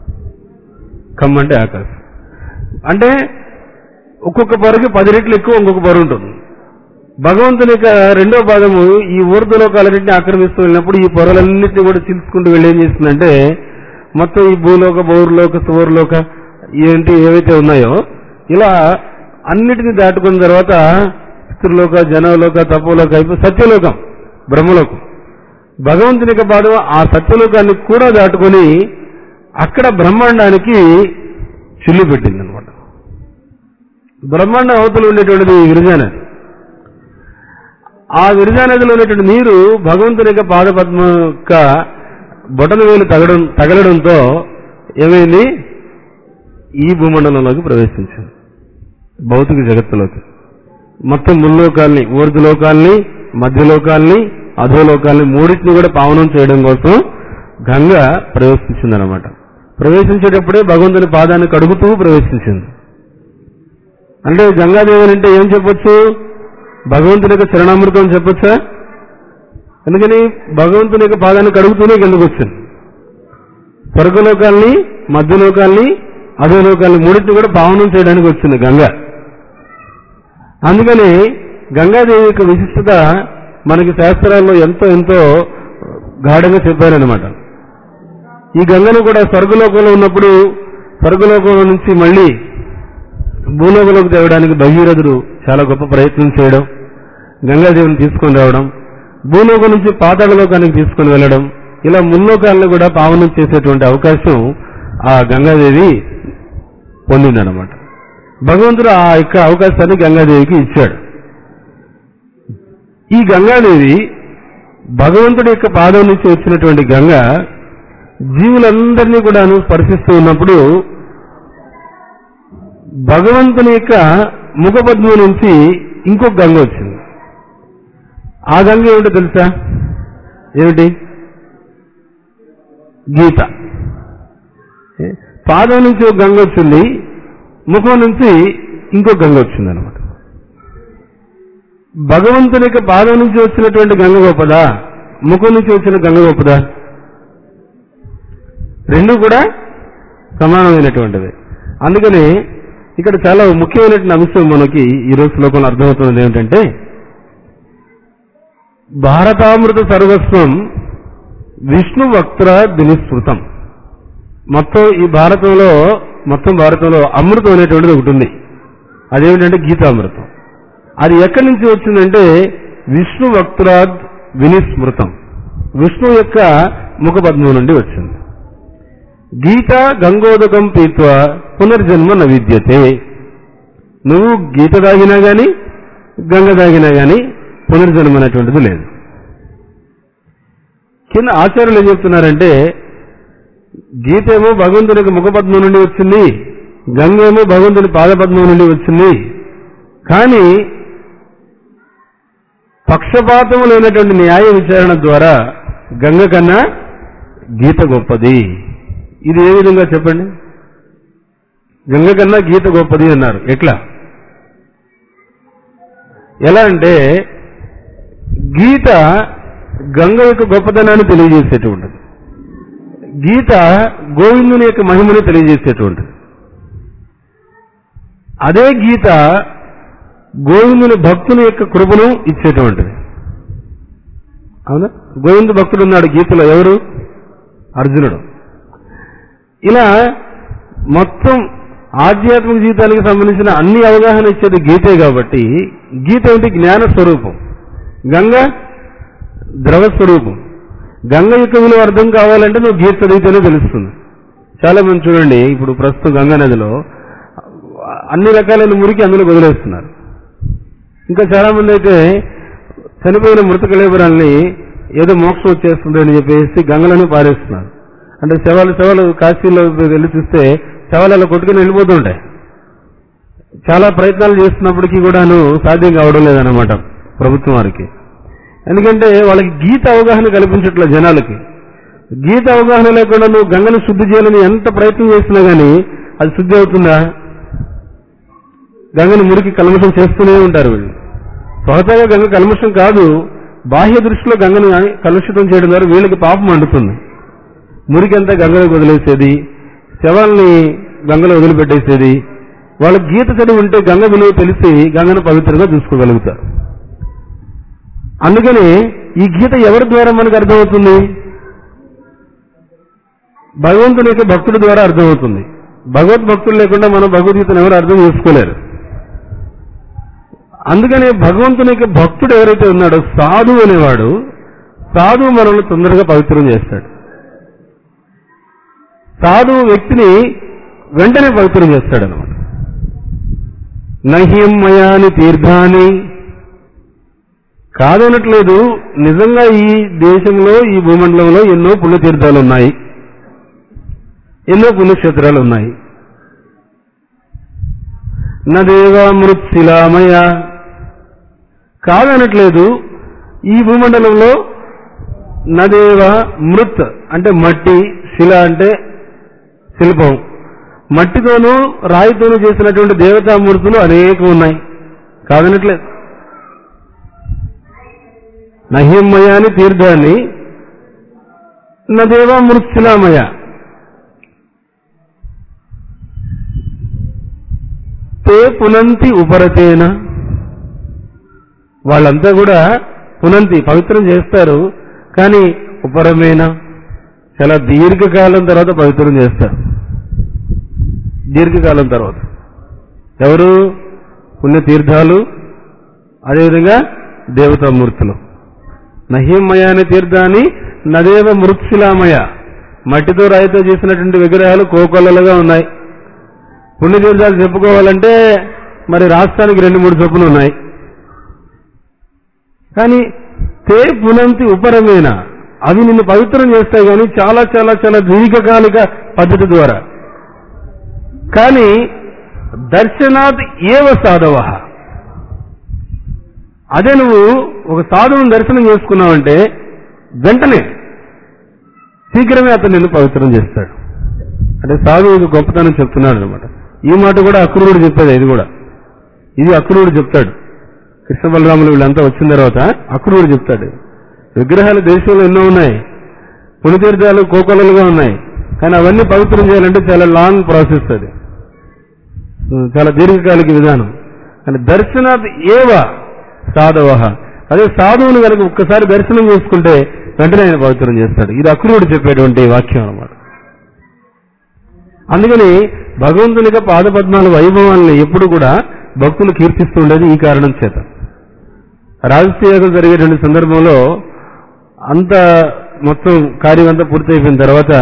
కమ్ అంటే ఆకాశం అంటే ఒక్కొక్క పొరకి పది రెట్లు ఎక్కువ ఇంకొక పొర ఉంటుంది భగవంతుని యొక్క రెండో పాదము ఈ ఊర్ధ్వలోకాలన్నింటినీ ఆక్రమిస్తూ వెళ్ళినప్పుడు ఈ పొరలన్నింటినీ కూడా చీల్చుకుంటూ వెళ్ళి ఏం చేస్తుందంటే మొత్తం ఈ భూలోక బౌర్లోక సువర్లోక ఏంటి ఏవైతే ఉన్నాయో ఇలా అన్నిటిని దాటుకున్న తర్వాత పితృలోక జనలోక తపోలోక అయిపోయి సత్యలోకం బ్రహ్మలోకం భగవంతుని యొక్క పాదం ఆ సత్యలోకాన్ని కూడా దాటుకొని అక్కడ బ్రహ్మాండానికి చిల్లు పెట్టింది అనమాట బ్రహ్మాండం అవతలు ఉండేటువంటిది విరజానది ఆ విరజానదిలో ఉన్నటువంటి నీరు భగవంతుని యొక్క పాదపద్మ యొక్క బొటన వేలు తగడం తగలడంతో ఏమైంది ఈ భూమండలంలోకి ప్రవేశించింది భౌతిక జగత్తులోకి మొత్తం ముల్లోకాల్ని ఊర్ధ్వలోకాల్ని మధ్యలోకాల్ని అధోలోకాల్ని మూడింటిని కూడా పావనం చేయడం కోసం గంగ ప్రవేశించిందనమాట ప్రవేశించేటప్పుడే భగవంతుని పాదాన్ని కడుగుతూ ప్రవేశించింది అంటే గంగాదేవి అంటే ఏం చెప్పొచ్చు భగవంతుని యొక్క చరణామృతం చెప్పొచ్చా ఎందుకని భగవంతుని యొక్క పాదాన్ని కడుగుతూనే కిందకు వచ్చింది స్వర్గలోకాల్ని మధ్యలోకాల్ని అధోలోకాల్ని మూడింటిని కూడా పావనం చేయడానికి వచ్చింది గంగ అందుకని గంగాదేవి యొక్క విశిష్టత మనకి శాస్త్రాల్లో ఎంతో ఎంతో గాఢంగా చెప్పారనమాట ఈ గంగను కూడా స్వర్గలోకంలో ఉన్నప్పుడు స్వర్గలోకంలో నుంచి మళ్ళీ భూలోకంలోకి తేవడానికి భగీరథుడు చాలా గొప్ప ప్రయత్నం చేయడం గంగాదేవిని తీసుకొని రావడం భూలోకం నుంచి పాతాళలోకానికి తీసుకొని వెళ్ళడం ఇలా ముల్లోకాలను కూడా పావనం చేసేటువంటి అవకాశం ఆ గంగాదేవి పొందిందనమాట భగవంతుడు ఆ యొక్క అవకాశాన్ని గంగాదేవికి ఇచ్చాడు ఈ గంగాదేవి భగవంతుడి యొక్క పాదం నుంచి వచ్చినటువంటి గంగ జీవులందరినీ కూడా స్పర్శిస్తూ ఉన్నప్పుడు భగవంతుని యొక్క ముఖపద్మం నుంచి ఇంకొక గంగ వచ్చింది ఆ గంగ ఏమిటో తెలుసా ఏమిటి గీత ఏ? పాదం నుంచి ఒక గంగ వచ్చింది ముఖం నుంచి ఇంకో గంగ వచ్చింది అనమాట భగవంతుని యొక్క పాదం నుంచి వచ్చినటువంటి గంగ గొప్పదా ముఖం నుంచి వచ్చిన గంగ గొప్పదా రెండు కూడా సమానమైనటువంటిది అందుకని ఇక్కడ చాలా ముఖ్యమైనటువంటి అంశం మనకి ఈ రోజు శ్లోకంలో అర్థమవుతున్నది ఏమిటంటే భారతామృత సర్వస్వం విష్ణు వక్ర దినిస్మృతం మొత్తం ఈ భారతంలో మొత్తం భారతంలో అమృతం అనేటువంటిది ఒకటి ఉంది అదేమిటంటే గీతామృతం అది ఎక్కడి నుంచి వచ్చిందంటే విష్ణు వక్రాద్ వినిస్మృతం విష్ణు యొక్క ముఖపద్మం నుండి వచ్చింది గీత గంగోదకం పీత్వ పునర్జన్మ న విద్యతే నువ్వు గీత తాగినా గాని గంగ తాగినా గాని పునర్జన్మ అనేటువంటిది లేదు కింద ఆచార్యులు ఏం చెప్తున్నారంటే గీత ఏమో భగవంతుని యొక్క ముఖపద్మం నుండి వచ్చింది గంగ ఏమో భగవంతుని పాదపద్మం నుండి వచ్చింది కానీ పక్షపాతము లేనటువంటి న్యాయ విచారణ ద్వారా గంగ కన్నా గీత గొప్పది ఇది ఏ విధంగా చెప్పండి గంగ కన్నా గీత గొప్పది అన్నారు ఎట్లా ఎలా అంటే గీత గంగ యొక్క గొప్పతనాన్ని తెలియజేసేటువంటిది గీత గోవిందుని యొక్క మహిమను తెలియజేసేటువంటిది అదే గీత గోవిందుని భక్తుని యొక్క కృపను ఇచ్చేటువంటిది అవునా గోవింద భక్తుడు ఉన్నాడు గీతలో ఎవరు అర్జునుడు ఇలా మొత్తం ఆధ్యాత్మిక జీవితానికి సంబంధించిన అన్ని అవగాహన ఇచ్చేది గీతే కాబట్టి గీత ఏంటి జ్ఞాన స్వరూపం గంగ ద్రవ స్వరూపం గంగ యొక్క విలువ అర్థం కావాలంటే నువ్వు గీత చదివితేనే తెలుస్తుంది చాలా మంది చూడండి ఇప్పుడు ప్రస్తుతం గంగా నదిలో అన్ని రకాలైన మురికి అందులో వదిలేస్తున్నారు ఇంకా చాలా మంది అయితే చనిపోయిన మృత కళేబరాల్ని ఏదో మోక్షం వచ్చేస్తుంది అని చెప్పేసి గంగలను పారేస్తున్నారు అంటే శవాలు శవాలు కాశీలో వెళ్ళి చూస్తే శవాలు అలా కొట్టుకుని వెళ్ళిపోతూ ఉంటాయి చాలా ప్రయత్నాలు చేస్తున్నప్పటికీ కూడాను సాధ్యం కావడం లేదన్నమాట ప్రభుత్వం వారికి ఎందుకంటే వాళ్ళకి గీత అవగాహన కల్పించట్ల జనాలకి గీత అవగాహన లేకుండా నువ్వు గంగను శుద్ధి చేయాలని ఎంత ప్రయత్నం చేసినా గానీ అది శుద్ధి అవుతుందా గంగను మురికి కల్మషం చేస్తూనే ఉంటారు వీళ్ళు స్వతహాగా గంగ కల్మషం కాదు బాహ్య దృష్టిలో గంగను కలుషితం చేయడం ద్వారా వీళ్ళకి పాపం అంటుతుంది మురికంతా గంగలో వదిలేసేది శవాల్ని గంగలో వదిలిపెట్టేసేది వాళ్ళ గీత చదివి ఉంటే గంగ విలువ తెలిసి గంగను పవిత్రంగా చూసుకోగలుగుతారు అందుకని ఈ గీత ఎవరి ద్వారా మనకు అర్థమవుతుంది భగవంతుని యొక్క భక్తుడి ద్వారా అర్థమవుతుంది భగవద్భక్తులు లేకుండా మనం భగవద్గీతను ఎవరు అర్థం చేసుకోలేరు అందుకని భగవంతుని యొక్క భక్తుడు ఎవరైతే ఉన్నాడో సాధు అనేవాడు సాధు మనల్ని తొందరగా పవిత్రం చేస్తాడు సాధు వ్యక్తిని వెంటనే పవిత్రం చేస్తాడు అనమాట నహ్యం మయాని తీర్థాని కాదనట్లేదు నిజంగా ఈ దేశంలో ఈ భూమండలంలో ఎన్నో పుణ్యతీర్థాలు ఉన్నాయి ఎన్నో పుణ్యక్షేత్రాలు ఉన్నాయి నదేవా మృత్శిలామయ కాదనట్లేదు ఈ భూమండలంలో నదేవ మృత్ అంటే మట్టి శిల అంటే శిల్పం మట్టితోనూ రాయితోనూ చేసినటువంటి దేవతామూర్తులు అనేకం ఉన్నాయి కాదనట్లేదు నహ్యమయ అని తీర్థాన్ని నదేవా మృత్శిలామయ తే పునంతి ఉపరతేన వాళ్ళంతా కూడా పునంతి పవిత్రం చేస్తారు కానీ ఉపరమేన చాలా దీర్ఘకాలం తర్వాత పవిత్రం చేస్తారు దీర్ఘకాలం తర్వాత ఎవరు పుణ్యతీర్థాలు అదేవిధంగా దేవతామూర్తులు నహ్యమయ అనే తీర్థాన్ని నదేవ మృత్శిలామయ మట్టితో రాయితో చేసినటువంటి విగ్రహాలు కోకొల్లలుగా ఉన్నాయి పుణ్యతీర్థాలు చెప్పుకోవాలంటే మరి రాష్ట్రానికి రెండు మూడు చొప్పులు ఉన్నాయి కానీ తే పునంతి ఉపరమేన అవి నిన్ను పవిత్రం చేస్తాయి కానీ చాలా చాలా చాలా దీర్ఘకాలిక పద్ధతి ద్వారా కానీ దర్శనాత్ ఏవ సాధవ అదే నువ్వు ఒక సాధువుని దర్శనం చేసుకున్నావంటే వెంటనే శీఘ్రమే అతను నిన్ను పవిత్రం చేస్తాడు అంటే సాధువుకి గొప్పతనం చెప్తున్నాడు అనమాట ఈ మాట కూడా అక్రూరుడు చెప్పేది ఇది కూడా ఇది అక్రూరుడు చెప్తాడు కృష్ణ బలరాములు వీళ్ళంతా వచ్చిన తర్వాత అక్రూరుడు చెప్తాడు విగ్రహాలు దేశంలో ఎన్నో ఉన్నాయి పుణ్యతీర్థాలు కోకొలలుగా ఉన్నాయి కానీ అవన్నీ పవిత్రం చేయాలంటే చాలా లాంగ్ ప్రాసెస్ అది చాలా దీర్ఘకాలిక విధానం కానీ దర్శనాత్ ఏవ సాధవ అదే సాధువుని కనుక ఒక్కసారి దర్శనం చేసుకుంటే వెంటనే ఆయన పవిత్రం చేస్తాడు ఇది అక్రూరుడు చెప్పేటువంటి వాక్యం అన్నమాట అందుకని భగవంతునిగా పాదపద్మాల వైభవాలను ఎప్పుడు కూడా భక్తులు కీర్తిస్తూ ఉండేది ఈ కారణం చేత రాజకీయాలు జరిగేటువంటి సందర్భంలో అంత మొత్తం కార్యం అంతా పూర్తయిపోయిన తర్వాత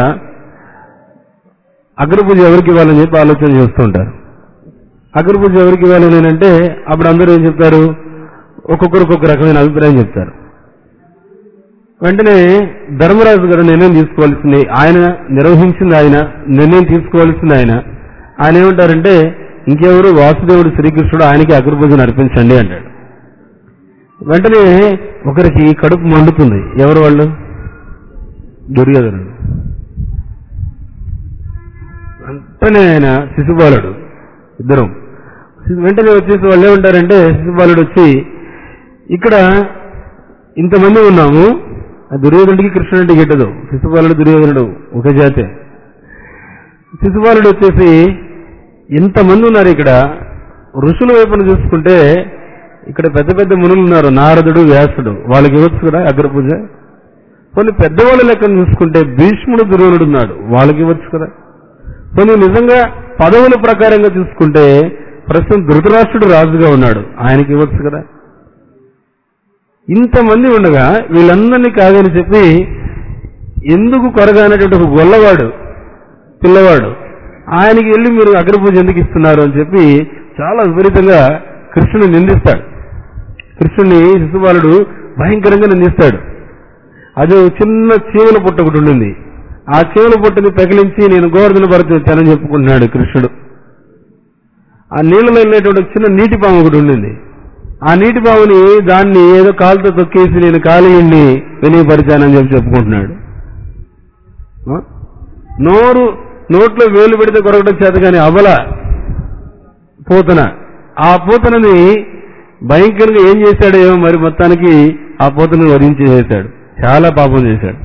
అగ్రపూజ ఎవరికి ఇవ్వాలని చెప్పి ఆలోచన చేస్తూ ఉంటారు అగ్రపూజ ఎవరికి ఇవ్వాలని అంటే అప్పుడు అందరూ ఏం చెప్తారు ఒక్కొక్కరు ఒక్కొక్క రకమైన అభిప్రాయం చెప్తారు వెంటనే ధర్మరాజు గారు నిర్ణయం తీసుకోవాల్సింది ఆయన నిర్వహించింది ఆయన నిర్ణయం తీసుకోవాల్సింది ఆయన ఆయన ఏమంటారంటే ఇంకెవరు వాసుదేవుడు శ్రీకృష్ణుడు ఆయనకి అగ్రపూజను అర్పించండి అంటాడు వెంటనే ఒకరికి కడుపు మండుతుంది ఎవరు వాళ్ళు దుర్యోధనుడు వెంటనే ఆయన శిశుపాలుడు ఇద్దరం వెంటనే వచ్చేసి వాళ్ళు ఏమంటారంటే శిశుపాలుడు వచ్చి ఇక్కడ ఇంతమంది ఉన్నాము ఆ దుర్యోధనుడికి కృష్ణుడికి గిట్టదు శిశుపాలుడు దుర్యోధనుడు ఒక జాతే శిశుపాలుడు వచ్చేసి ఇంతమంది ఉన్నారు ఇక్కడ ఋషుల వైపున చూసుకుంటే ఇక్కడ పెద్ద పెద్ద మునులు ఉన్నారు నారదుడు వ్యాసుడు వాళ్ళకి ఇవ్వచ్చు కదా అగ్రపూజ కొన్ని పెద్దవాళ్ళ లెక్కను చూసుకుంటే భీష్ముడు దుర్యోధనుడు ఉన్నాడు వాళ్ళకి ఇవ్వచ్చు కదా కొన్ని నిజంగా పదవుల ప్రకారంగా చూసుకుంటే ప్రస్తుతం ధృతరాష్ట్రుడు రాజుగా ఉన్నాడు ఆయనకి ఇవ్వచ్చు కదా ఇంతమంది ఉండగా వీళ్ళందరినీ కాదని చెప్పి ఎందుకు కొరగానటువంటి ఒక గొల్లవాడు పిల్లవాడు ఆయనకి వెళ్ళి మీరు అగ్రపూజ ఎందుకు ఇస్తున్నారు అని చెప్పి చాలా విపరీతంగా కృష్ణుని నిందిస్తాడు కృష్ణుని శిశుపాలుడు భయంకరంగా నిందిస్తాడు అది ఒక చిన్న చీమల పుట్ట ఒకటి ఉండింది ఆ చీమల పుట్టని పెకిలించి నేను గోవర్ధన భరత వచ్చానని చెప్పుకుంటున్నాడు కృష్ణుడు ఆ నీళ్ళలో వెళ్ళేటువంటి ఒక చిన్న నీటి పాము ఒకటి ఉండింది ఆ నీటి పాముని దాన్ని ఏదో కాలుతో తొక్కేసి నేను కాళీయుణ్ణి వినియపరిచానని చెప్పి చెప్పుకుంటున్నాడు ఆ? నోరు నోట్లో వేలు పెడితే కొరకడం చేత కానీ అవల పూతన ఆ పూతనని భయంకరంగా ఏం చేశాడో ఏమో మరి మొత్తానికి ఆ పూతను వరించేసాడు చాలా పాపం చేశాడు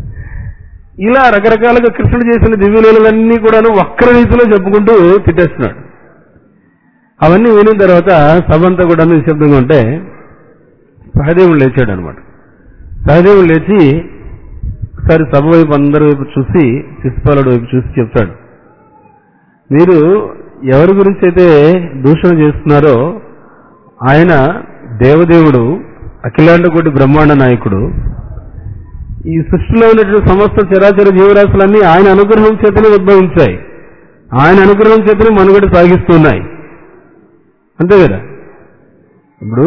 ఇలా రకరకాలుగా కృష్ణుడు చేసిన దివ్యలీలన్నీ కూడాను వక్ర రీతిలో చెప్పుకుంటూ తిట్టేస్తున్నాడు అవన్నీ వినిన తర్వాత సభ అంతా కూడా నిశ్శబ్దంగా ఉంటే సహదేవుడు లేచాడు అనమాట సహదేవుడు లేచి ఒకసారి సభ వైపు అందరి వైపు చూసి శిశుపాలుడు వైపు చూసి చెప్తాడు మీరు ఎవరి గురించి అయితే దూషణ చేస్తున్నారో ఆయన దేవదేవుడు అఖిలాండ కోటి బ్రహ్మాండ నాయకుడు ఈ సృష్టిలో ఉన్నటువంటి సమస్త చరాచర జీవరాశులన్నీ ఆయన అనుగ్రహం చేతనే ఉద్భవించాయి ఆయన అనుగ్రహం చేతనే మనుగడ సాగిస్తున్నాయి అంతే కదా ఇప్పుడు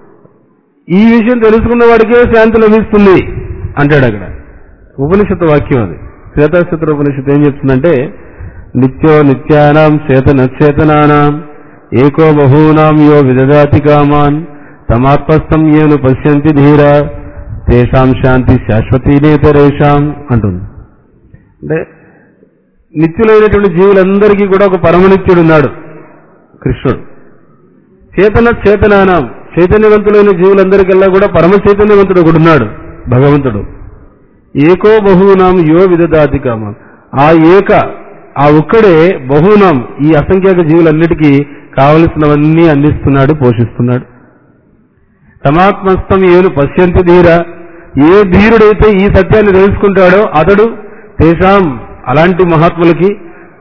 ఈ విషయం తెలుసుకున్న వాడికే శాంతి లభిస్తుంది అంటాడు అక్కడ ఉపనిషత్తు వాక్యం అది శ్వేతాశత్ర ఉపనిషత్తు ఏం చెప్తుందంటే నిత్యో నిత్యానాం చేతన చేతనానాం ఏకో బహూనాం యో విదదాతి కామాన్ తమాత్మస్థం ఏను పశ్యంతి ధీర తేషాం శాంతి శాశ్వతీనేతరేషాం అంటుంది అంటే నిత్యులైనటువంటి జీవులందరికీ కూడా ఒక పరమనిత్యుడు ఉన్నాడు కృష్ణుడు చేతన చేతనానం చైతన్యవంతులైన జీవులందరికల్లా కూడా పరమ చైతన్యవంతుడు ఒకడు ఉన్నాడు భగవంతుడు ఏకో బహూనాం యో విదదాతి కామం ఆ ఏక ఆ ఒక్కడే బహునాం ఈ అసంఖ్యాక జీవులన్నిటికీ కావలసినవన్నీ అందిస్తున్నాడు పోషిస్తున్నాడు తమాత్మస్థం ఏను పశ్యంతి ధీర ఏ ధీరుడైతే ఈ సత్యాన్ని తెలుసుకుంటాడో అతడు తేషాం అలాంటి మహాత్ములకి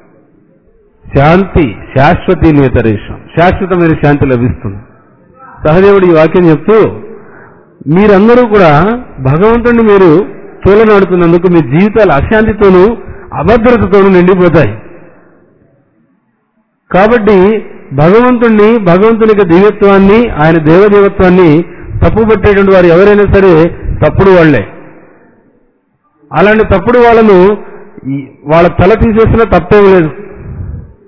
శాంతి శాశ్వతి నేతరేషం శాశ్వతమైన శాంతి లభిస్తుంది సహదేవుడు ఈ వాక్యం చెప్తూ మీరందరూ కూడా భగవంతుడిని మీరు తోలనాడుతున్నందుకు మీ జీవితాలు అశాంతితోనూ అభద్రతతోనూ నిండిపోతాయి కాబట్టి భగవంతుణ్ణి భగవంతుని యొక్క దివ్యత్వాన్ని ఆయన దేవదేవత్వాన్ని తప్పుపట్టేటువంటి వారు ఎవరైనా సరే తప్పుడు వాళ్లే అలాంటి తప్పుడు వాళ్ళను ఈ- వాళ్ళ తల తీసేసినా తప్పేం లేదు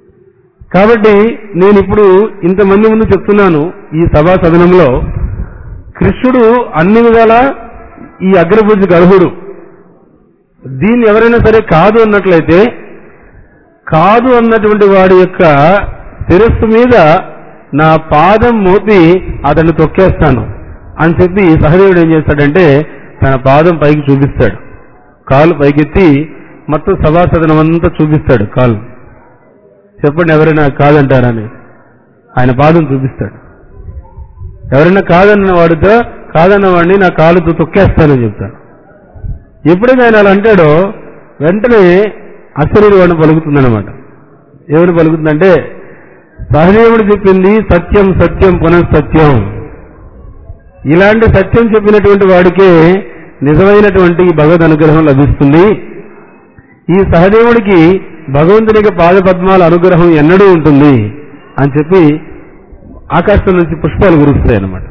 కాబట్టి నేను ఇప్పుడు ఇంతమంది ముందు చెప్తున్నాను ఈ సభా సదనంలో కృష్ణుడు అన్ని విధాల ఈ అగ్రభుజకు అర్హుడు దీన్ని ఎవరైనా సరే కాదు అన్నట్లయితే కాదు అన్నటువంటి వాడి యొక్క శిరస్సు మీద నా పాదం మోపి అతన్ని తొక్కేస్తాను అని చెప్పి సహదేవుడు ఏం చేస్తాడంటే తన పాదం పైకి చూపిస్తాడు కాలు పైకెత్తి మొత్తం సభాసదనం అంతా చూపిస్తాడు కాలు చెప్పండి ఎవరైనా కాదంటారని ఆయన పాదం చూపిస్తాడు ఎవరైనా కాదన్న వాడితో కాదన్న వాడిని నా కాలుతో తొక్కేస్తానని చెప్తాడు ఎప్పుడైతే ఆయన అలా అంటాడో వెంటనే అశరీర వాడిని పలుకుతుందన్నమాట ఎవరు పలుకుతుందంటే సహదేవుడు చెప్పింది సత్యం సత్యం పునఃసత్యం ఇలాంటి సత్యం చెప్పినటువంటి వాడికే నిజమైనటువంటి ఈ భగవద్ అనుగ్రహం లభిస్తుంది ఈ సహదేవుడికి భగవంతుని యొక్క పాదపద్మాల అనుగ్రహం ఎన్నడూ ఉంటుంది అని చెప్పి ఆకాశం నుంచి పుష్పాలు కురుస్తాయి అన్నమాట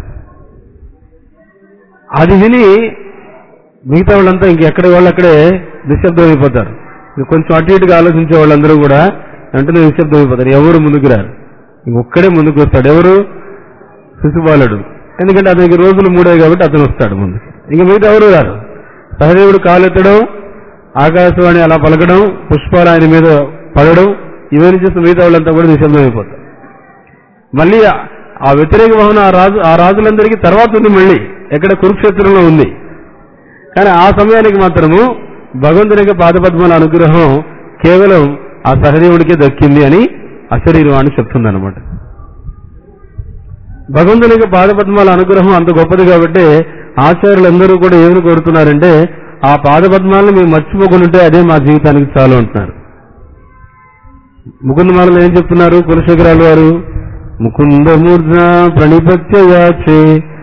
అది విని మిగతా వాళ్ళంతా ఇంకెక్కడి వాళ్ళు అక్కడే నిశ్శబ్దం అయిపోతారు ఇంక కొంచెం అటు ఇటుగా ఆలోచించే వాళ్ళందరూ కూడా వెంటనే నిశ్శబ్దం అయిపోతారు ఎవరు ముందుకు రారు ఇంకొక్కడే ముందుకు వస్తాడు ఎవరు శిశుపాలుడు ఎందుకంటే అతనికి రోజులు మూడే కాబట్టి అతను వస్తాడు ముందు ఇంక మిగతా ఎవరు రారు సహదేవుడు కాలెత్తడం ఆకాశవాణి అలా పలకడం పుష్పాలు ఆయన మీద పడడం ఇవన్నీ చేసిన మిగతా వాళ్ళంతా కూడా నిశ్శబ్దం అయిపోతారు మళ్ళీ ఆ- ఆ వ్యతిరేక భవనం ఆ రాజు ఆ రాజులందరికీ తర్వాత ఉంది మళ్ళీ ఎక్కడ కురుక్షేత్రంలో ఉంది కానీ ఆ సమయానికి మాత్రము భగవంతుని యొక్క పాదపద్మాల అనుగ్రహం కేవలం ఆ సహదేవుడికే దక్కింది అని అశరీరవాణి చెప్తుందన్నమాట భగవంతుని యొక్క పాదపద్మాల అనుగ్రహం అంత గొప్పది కాబట్టి ఆచార్యులందరూ కూడా ఏమని కోరుతున్నారంటే ఆ పాదపద్మాలను మేము మర్చిపోకుండా ఉంటే అదే మా జీవితానికి చాలు అంటున్నారు ముకుందమాలలో ఏం చెప్తున్నారు కులశేఖరాలు వారు ముకుంద మూర్ధ ప్రణిపత్యయాచే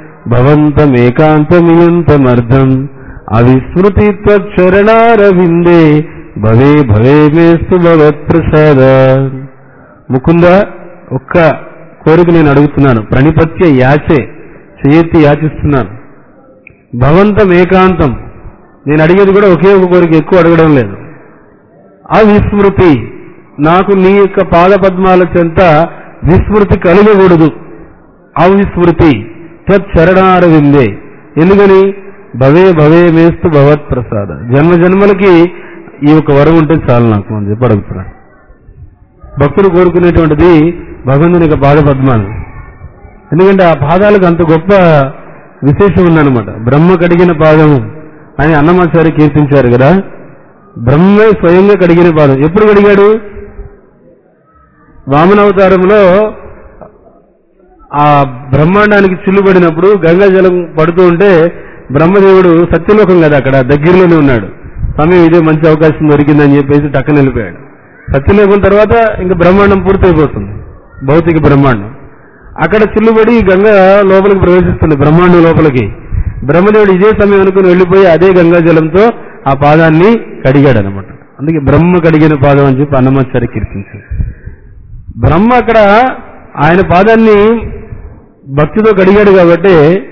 భవంతమేకాంతమియంతమర్థం అవిస్మృతి త్వరణారవిందే భవే భవే మేస్తు భవత్ప్రసాద ముకుంద ఒక్క కోరిక నేను అడుగుతున్నాను ప్రణిపత్య యాచే చేయెత్తి యాచిస్తున్నాను భవంతం ఏకాంతం నేను అడిగేది కూడా ఒకే ఒక కోరిక ఎక్కువ అడగడం లేదు అవిస్మృతి నాకు నీ యొక్క పాదపద్మాల చెంత విస్మృతి కలగకూడదు అవిస్మృతి త్వచ్చరణారవిందే ఎందుకని భవే భవే మేస్తు భవత్ ప్రసాద జన్మ జన్మలకి ఈ యొక్క వరం ఉంటే చాలు నాకు అని చెప్పి అడుగుతున్నాను భక్తులు కోరుకునేటువంటిది భగవంతుని యొక్క పాదపద్మాలు ఎందుకంటే ఆ పాదాలకు అంత గొప్ప విశేషం ఉందన్నమాట బ్రహ్మ కడిగిన పాదము అని అన్నమాచారి కీర్తించారు కదా బ్రహ్మే స్వయంగా కడిగిన పాదం ఎప్పుడు కడిగాడు వామనావతారంలో ఆ బ్రహ్మాండానికి చిల్లుబడినప్పుడు గంగా జలం పడుతూ ఉంటే బ్రహ్మదేవుడు సత్యలోకం కదా అక్కడ దగ్గరలోనే ఉన్నాడు సమయం ఇదే మంచి అవకాశం దొరికిందని చెప్పేసి టక్కన వెళ్ళిపోయాడు సత్యలోకం తర్వాత ఇంకా బ్రహ్మాండం పూర్తయిపోతుంది భౌతిక బ్రహ్మాండం అక్కడ చిల్లుబడి గంగ లోపలికి ప్రవేశిస్తుంది బ్రహ్మాండం లోపలికి బ్రహ్మదేవుడు ఇదే సమయం అనుకుని వెళ్ళిపోయి అదే గంగా జలంతో ఆ పాదాన్ని కడిగాడు అనమాట అందుకే బ్రహ్మ కడిగిన పాదం అని చెప్పి అన్నమాచారి కీర్తించారు బ్రహ్మ అక్కడ ఆయన పాదాన్ని భక్తితో కడిగాడు కాబట్టి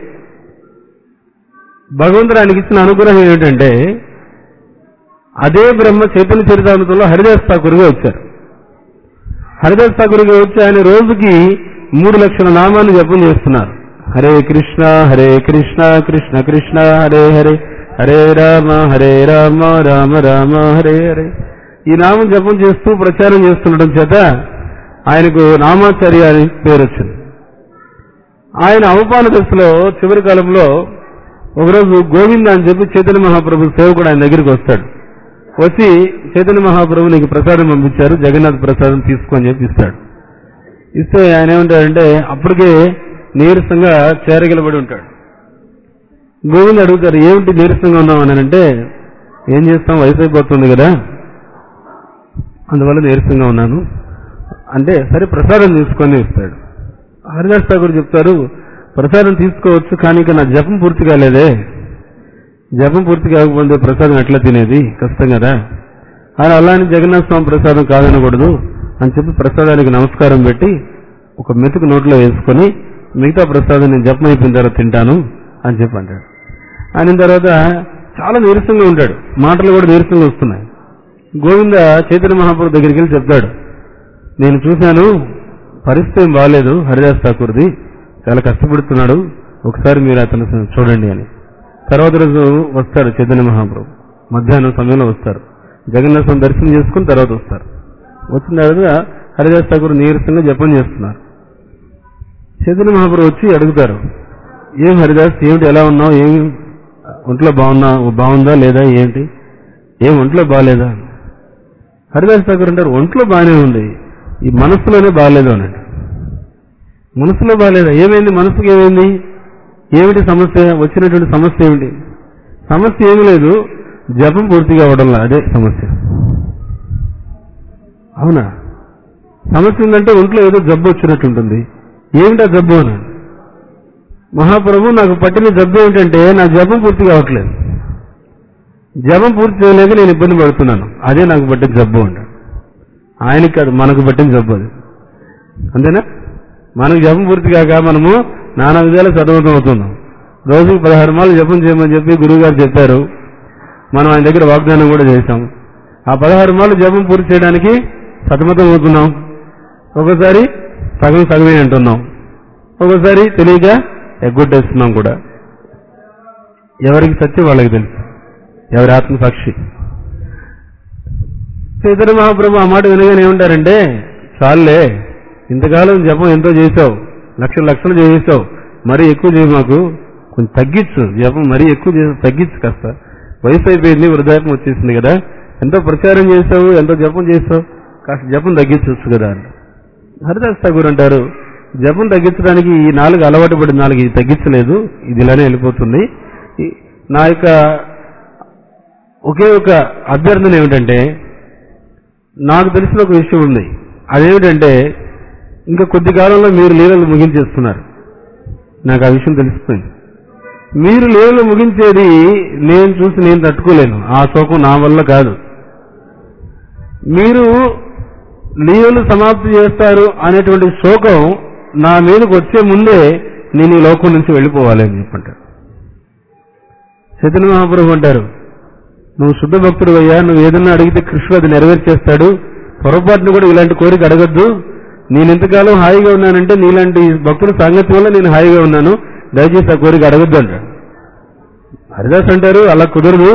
భగవంతుడు ఆయనకి ఇచ్చిన అనుగ్రహం ఏమిటంటే అదే బ్రహ్మ చైతన్య చరితామృతంలో హరిదాస్ ఠాకూర్గా వచ్చారు హరిదాస్ ఠాకూర్గా వచ్చి ఆయన రోజుకి మూడు లక్షల నామాన్ని జపం చేస్తున్నారు హరే కృష్ణ హరే కృష్ణ కృష్ణ కృష్ణ హరే హరే హరే రామ హరే రామ రామ రామ హరే హరే ఈ నామం జపం చేస్తూ ప్రచారం చేస్తుండడం చేత ఆయనకు నామాచార్య అని పేరు వచ్చింది ఆయన అవపాన దశలో చివరి కాలంలో ఒకరోజు గోవింద అని చెప్పి చైతన్య మహాప్రభు సేవకుడు ఆయన దగ్గరికి వస్తాడు వచ్చి చైతన్య మహాప్రభు నీకు ప్రసాదం పంపించారు జగన్నాథ్ ప్రసాదం తీసుకొని చెప్పి ఇస్తాడు ఇస్తే ఆయన ఏమంటాడంటే అప్పటికే నీరసంగా చేరగిలబడి ఉంటాడు గోవింద్ అడుగుతారు ఏమిటి నీరసంగా ఉన్నావు అని అంటే ఏం చేస్తాం వయసు అయిపోతుంది కదా అందువల్ల నీరసంగా ఉన్నాను అంటే సరే ప్రసాదం తీసుకొని ఇస్తాడు హరిదాస్ ఠాకూర్ చెప్తారు ప్రసాదం తీసుకోవచ్చు కానీ ఇక నా జపం పూర్తి కాలేదే జపం పూర్తి కాకపోతే ప్రసాదం ఎట్లా తినేది కష్టం కదా అని అలానే జగన్నాథ స్వామి ప్రసాదం కాదనకూడదు అని చెప్పి ప్రసాదానికి నమస్కారం పెట్టి ఒక మెతుకు నోట్లో వేసుకొని మిగతా ప్రసాదం నేను జపం అయిపోయిన తర్వాత తింటాను అని చెప్పి అంటాడు ఆయన తర్వాత చాలా నీరసంగా ఉంటాడు మాటలు కూడా నీరసంగా వస్తున్నాయి గోవింద చైతన్య మహాప్రభు దగ్గరికి వెళ్ళి చెప్తాడు నేను చూశాను పరిస్థితి ఏం బాగాలేదు హరిదాస్ ఠాకూర్ది చాలా కష్టపడుతున్నాడు ఒకసారి మీరు అతను చూడండి అని తర్వాత రోజు వస్తారు చైతన్య మహాప్రభు మధ్యాహ్నం సమయంలో వస్తారు జగన్నాథ స్వామి దర్శనం చేసుకుని తర్వాత వస్తారు వచ్చిన తర్వాత హరిదాస్ ఠాకూర్ నీరసంగా జపం చేస్తున్నారు చైతన్య మహాప్రభు వచ్చి అడుగుతారు ఏం హరిదాస్ ఏమిటి ఎలా ఉన్నావు ఏమి ఒంట్లో బాగున్నా బాగుందా లేదా ఏంటి ఏం ఒంట్లో బాగాలేదా హరిదాస్ ఠాకూర్ అంటారు ఒంట్లో బాగానే ఉంది ఈ మనస్సులోనే బాగాలేదు అన్నట్టు మనసులో బాగాలేదా ఏమైంది మనసుకి ఏమైంది ఏమిటి సమస్య వచ్చినటువంటి సమస్య ఏమిటి సమస్య ఏమి లేదు జపం పూర్తిగా అవ్వడంలో అదే సమస్య అవునా సమస్య ఉందంటే ఒంట్లో ఏదో జబ్బు వచ్చినట్టు ఉంటుంది ఏమిటా జబ్బు అని మహాప్రభు నాకు పట్టిన జబ్బు ఏమిటంటే నా జపం పూర్తి కావట్లేదు జపం పూర్తి చేయలేక నేను ఇబ్బంది పడుతున్నాను అదే నాకు పట్టిన జబ్బు అంట ఆయనకి కాదు మనకు పట్టిన జబ్బు అది అంతేనా మనకు జపం పూర్తి కాక మనము నానా విధాలు సతమతం అవుతున్నాం రోజుకి పదహారు మాలు జపం చేయమని చెప్పి గురువుగారు చెప్పారు మనం ఆయన దగ్గర వాగ్దానం కూడా చేశాం ఆ పదహారు మాలు జపం పూర్తి చేయడానికి సతమతం అవుతున్నాం ఒకసారి సగం సగమే అంటున్నాం ఒకసారి తెలియక ఎగ్గొట్టేస్తున్నాం కూడా ఎవరికి సత్యం వాళ్ళకి తెలుసు ఎవరి ఆత్మ సాక్షి చైతన్య మహాప్రభు ఆ మాట వినగానే ఏమంటారంటే చాలులే ఇంతకాలం జపం ఎంతో చేసావు లక్షలు లక్షలు చేసావు మరీ ఎక్కువ చేయి మాకు కొంచెం తగ్గించు జపం మరీ ఎక్కువ చేసి తగ్గించు కాస్త వయసు అయిపోయింది వృద్ధాప్యం వచ్చేసింది కదా ఎంతో ప్రచారం చేసావు ఎంతో జపం చేసావు కాస్త జపం తగ్గించవచ్చు కదా అని హరిదాస్ ఠాగూర్ అంటారు జపం తగ్గించడానికి ఈ నాలుగు అలవాటు పడిన నాలుగు ఇది తగ్గించలేదు ఇది ఇలానే వెళ్ళిపోతుంది ఈ- నా యొక్క ఒకే ఒక అభ్యర్థన ఏమిటంటే నాకు తెలిసిన ఒక విషయం ఉంది అదేమిటంటే ఇంకా కొద్ది కాలంలో మీరు లీలలు ముగించేస్తున్నారు నాకు ఆ విషయం తెలిసిపోయింది మీరు లీలలు ముగించేది నేను చూసి నేను తట్టుకోలేను ఆ శోకం నా వల్ల కాదు మీరు లీలలు సమాప్తి చేస్తారు అనేటువంటి శోకం నా మీదకి వచ్చే ముందే నేను ఈ లోకం నుంచి వెళ్ళిపోవాలి అని చెప్పంటారు చైతన్య మహాప్రభు అంటారు నువ్వు శుద్ధ భక్తుడు అయ్యా నువ్వు ఏదన్నా అడిగితే కృష్ణుడు అది నెరవేర్చేస్తాడు పొరపాటును కూడా ఇలాంటి కోరిక అడగద్దు నేను ఎంతకాలం హాయిగా ఉన్నానంటే నీలాంటి భక్తుల సాంగత్యం వల్ల నేను హాయిగా ఉన్నాను దయచేసి ఆ కోరిక అడగద్దు అంటాడు హరిదాస్ అంటారు అలా కుదరదు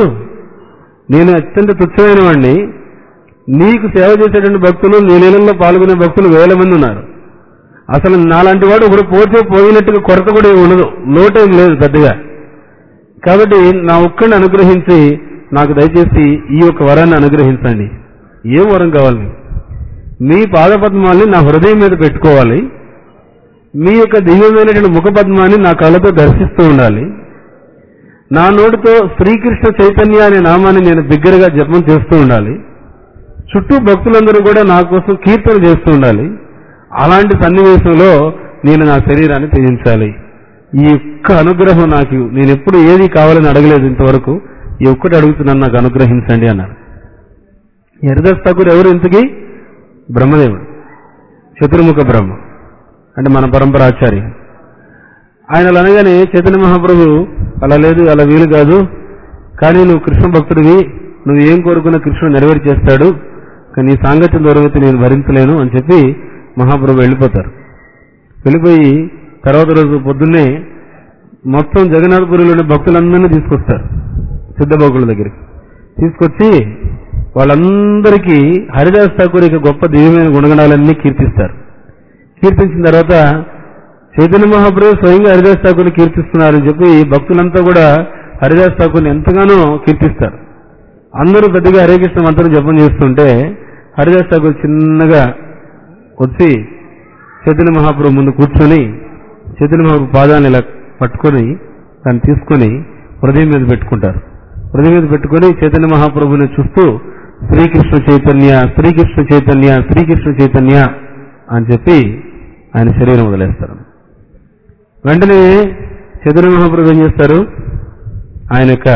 నేను అత్యంత తుచ్చమైన వాడిని నీకు సేవ చేసేటువంటి భక్తులు నీ నీళ్ళల్లో పాల్గొనే భక్తులు వేల మంది ఉన్నారు అసలు నాలాంటి వాడు ఇప్పుడు పోతే పోయినట్టుగా కొరత కూడా ఏమి ఉండదు లోటేం లేదు పెద్దగా కాబట్టి నా ఒక్కడిని అనుగ్రహించి నాకు దయచేసి ఈ యొక్క వరాన్ని అనుగ్రహించండి ఏం వరం కావాలి మీకు? మీ పాదపద్మాల్ని నా హృదయం మీద పెట్టుకోవాలి మీ యొక్క దివ్యమైనటువంటి ముఖపద్మాన్ని నా కళ్ళతో దర్శిస్తూ ఉండాలి నా నోటితో శ్రీకృష్ణ చైతన్య అనే నామాన్ని నేను బిగ్గరగా జపం చేస్తూ ఉండాలి చుట్టూ భక్తులందరూ కూడా నా కోసం కీర్తన చేస్తూ ఉండాలి అలాంటి సన్నివేశంలో నేను నా శరీరాన్ని త్యజించాలి ఈ ఒక్క అనుగ్రహం నాకు నేను ఎప్పుడు ఏది కావాలని అడగలేదు ఇంతవరకు ఈ ఒక్కటి అడుగుతున్నాను నాకు అనుగ్రహించండి అన్నారు హరిదాస్ ఠాకూర్ ఎవరు ఇంతకీ బ్రహ్మదేవుడు చతుర్ముఖ బ్రహ్మ అంటే మన పరంపర ఆచార్య ఆయన అలా అనగానే చైతన్య మహాప్రభు అలా లేదు అలా వీలు కాదు కానీ నువ్వు కృష్ణ భక్తుడివి నువ్వు ఏం కోరుకున్న కృష్ణుడు నెరవేర్చేస్తాడు కానీ నీ సాంగత్యం దూరమైతే నేను భరించలేను అని చెప్పి మహాప్రభు వెళ్ళిపోతారు వెళ్ళిపోయి తర్వాత రోజు పొద్దున్నే మొత్తం జగన్నాథపురిలోని భక్తులందరినీ తీసుకొస్తారు సిద్ధ భక్తుల దగ్గరికి తీసుకొచ్చి వాళ్ళందరికీ హరిదాస్ ఠాకూర్ యొక్క గొప్ప దివ్యమైన గుణగణాలన్నీ కీర్తిస్తారు కీర్తించిన తర్వాత చైతన్య మహాప్రభు స్వయంగా హరిదాస్ ఠాకూర్ని కీర్తిస్తున్నారని చెప్పి భక్తులంతా కూడా హరిదాస్ ఠాకూర్ని ఎంతగానో కీర్తిస్తారు అందరూ పెద్దగా హరే కృష్ణ మంత్రం జపం చేస్తుంటే హరిదాస్ ఠాకూర్ చిన్నగా వచ్చి చైతన్య మహాప్రభు ముందు కూర్చొని చైతన్య మహాప్రభు పాదాన్ని ఇలా పట్టుకొని దాన్ని తీసుకొని హృదయం మీద పెట్టుకుంటారు హృదయం మీద పెట్టుకొని చైతన్య మహాప్రభుని చూస్తూ శ్రీకృష్ణ చైతన్య శ్రీకృష్ణ చైతన్య శ్రీకృష్ణ చైతన్య అని చెప్పి ఆయన శరీరం వదిలేస్తారు వెంటనే చైతన్య మహాప్రభు ఏం చేస్తారు ఆయన యొక్క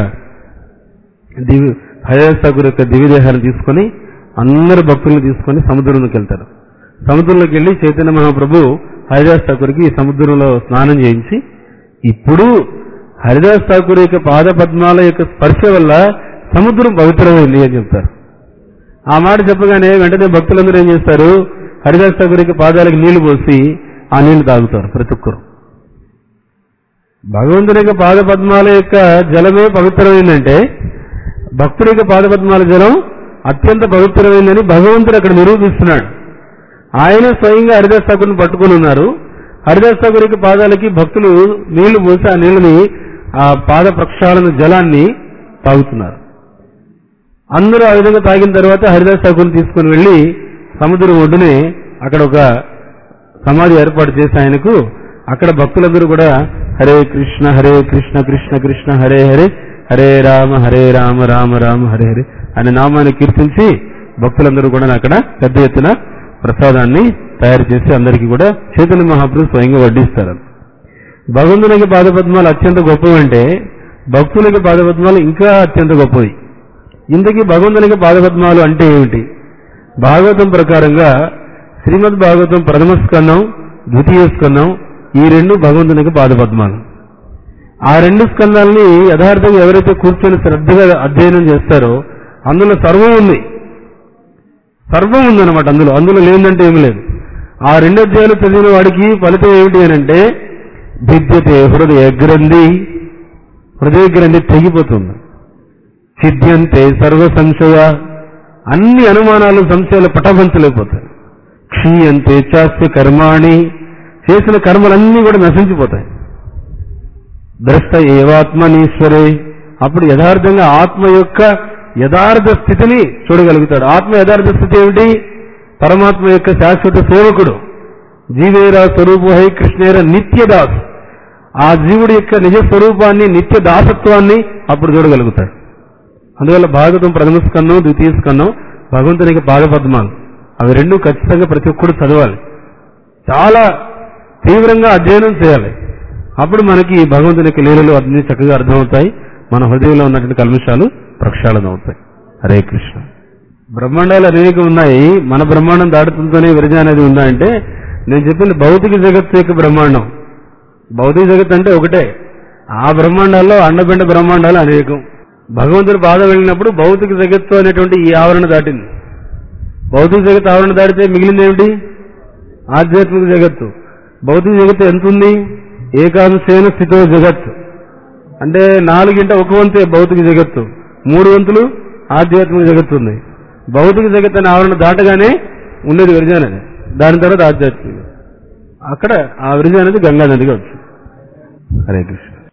దివ్య హరిదాస్ ఠాకూర్ యొక్క దివ్య దేహాన్ని తీసుకొని అందరు భక్తులను తీసుకొని సముద్రంలోకి వెళ్తారు సముద్రంలోకి వెళ్ళి చైతన్య మహాప్రభు హరిదాస్ ఠాకూర్కి ఈ సముద్రంలో స్నానం చేయించి ఇప్పుడు హరిదాస్ ఠాకూర్ యొక్క పాద పద్మాల యొక్క స్పర్శ వల్ల సముద్రం పవిత్రమైంది అని చెప్తారు ఆ మాట చెప్పగానే వెంటనే భక్తులందరూ ఏం చేస్తారు హరిదాస్ ఠాకూర్ యొక్క పాదాలకు నీళ్లు పోసి ఆ నీళ్లు తాగుతారు ప్రతి ఒక్కరు భగవంతుని యొక్క పాదపద్మాల యొక్క జలమే పవిత్రమైందంటే భక్తుడి యొక్క పాదపద్మాల జలం అత్యంత పవిత్రమైందని భగవంతుడు అక్కడ నిరూపిస్తున్నాడు ఆయన స్వయంగా హరిదాస్ ఠాకూర్ని పట్టుకుని ఉన్నారు హరిదాస్ ఠాకూర్ యొక్క పాదాలకి భక్తులు నీళ్లు పోసి ఆ నీళ్ళని ఆ పాద ప్రక్షాళన జలాన్ని తాగుతున్నారు అందరూ ఆ విధంగా తాగిన తర్వాత హరిదాస్ ఠాకూర్ని తీసుకుని వెళ్లి సముద్రం ఒడ్డునే అక్కడ ఒక సమాధి ఏర్పాటు చేసి ఆయనకు అక్కడ భక్తులందరూ కూడా హరే కృష్ణ హరే కృష్ణ కృష్ణ కృష్ణ హరే హరే హరే రామ హరే రామ రామ రామ హరే హరే అనే నామాన్ని కీర్తించి భక్తులందరూ కూడా అక్కడ పెద్ద ఎత్తున ప్రసాదాన్ని తయారు చేసి అందరికీ కూడా చైతన్య మహాప్రభు స్వయంగా వడ్డిస్తారు భగవంతునికి పాదపద్మాలు అత్యంత గొప్పవి అంటే భక్తులకి పాదపద్మాలు ఇంకా అత్యంత గొప్పవి ఇంతకీ భగవంతునికి పాదపద్మాలు అంటే ఏమిటి భాగవతం ప్రకారంగా శ్రీమద్ భాగవతం ప్రథమ స్కందం ద్వితీయ స్కందం ఈ రెండు భగవంతునికి పాదపద్మాలు ఆ రెండు స్కందాలని యథార్థంగా ఎవరైతే కూర్చొని శ్రద్ధగా అధ్యయనం చేస్తారో అందులో సర్వం ఉంది సర్వం ఉందన్నమాట అందులో అందులో లేదంటే ఏమి లేదు ఆ రెండు అధ్యాయాలు చదివిన వాడికి ఫలితం ఏమిటి అని అంటే భిద్యతే హృదయ గ్రంథి హృదయ గ్రంథి తెగిపోతుంది సిద్ధ్యంతే సర్వ సంశయ అన్ని అనుమానాలు సంశయాలు పటబంతులైపోతాయి క్షీయంతే చాస్య కర్మాణి చేసిన కర్మలన్నీ కూడా నశించిపోతాయి ద్రష్ట ఏవాత్మనీశ్వరే అప్పుడు యథార్థంగా ఆత్మ యొక్క యథార్థ స్థితిని చూడగలుగుతాడు ఆత్మ యథార్థ స్థితి ఏమిటి పరమాత్మ యొక్క శాశ్వత సేవకుడు జీవేరా స్వరూపహై కృష్ణేర నిత్యదాస్ ఆ జీవుడి యొక్క నిజ స్వరూపాన్ని నిత్య దాసత్వాన్ని అప్పుడు చూడగలుగుతాడు అందువల్ల భాగవతం ప్రథమ స్కందం ద్వితీయ స్కందం భగవంతునికి పాదపద్మాలు అవి రెండు ఖచ్చితంగా ప్రతి ఒక్కరు చదవాలి చాలా తీవ్రంగా అధ్యయనం చేయాలి అప్పుడు మనకి భగవంతుని యొక్క లీలలు అన్ని చక్కగా అర్థమవుతాయి మన హృదయంలో ఉన్నటువంటి కల్మషాలు ప్రక్షాళన అవుతాయి హరే కృష్ణ బ్రహ్మాండాలు అనేక ఉన్నాయి మన బ్రహ్మాండం దాటుతుంటేనే విరజ అనేది ఉందా అంటే నేను చెప్పింది భౌతిక జగత్తు యొక్క బ్రహ్మాండం భౌతిక జగత్ అంటే ఒకటే ఆ బ్రహ్మాండాల్లో అండబిండ బ్రహ్మాండాలు అనేకం భగవంతుడి బాధ వెళ్ళినప్పుడు భౌతిక జగత్తు అనేటువంటి ఈ ఆవరణ దాటింది భౌతిక జగత్ ఆవరణ దాటితే మిగిలింది ఏమిటి ఆధ్యాత్మిక జగత్తు భౌతిక జగత్తు ఎంత ఉంది ఏకాంశేన స్థితో జగత్ అంటే నాలుగింట ఒక వంతే భౌతిక జగత్తు మూడు వంతులు ఆధ్యాత్మిక జగత్తు ఉంది భౌతిక జగత్ అనే ఆవరణ దాటగానే ఉండేది విరజ అనేది దాని తర్వాత ఆధ్యాత్మిక అక్కడ ఆ విరజ అనేది గంగా నదిగా వచ్చింది హరే కృష్ణ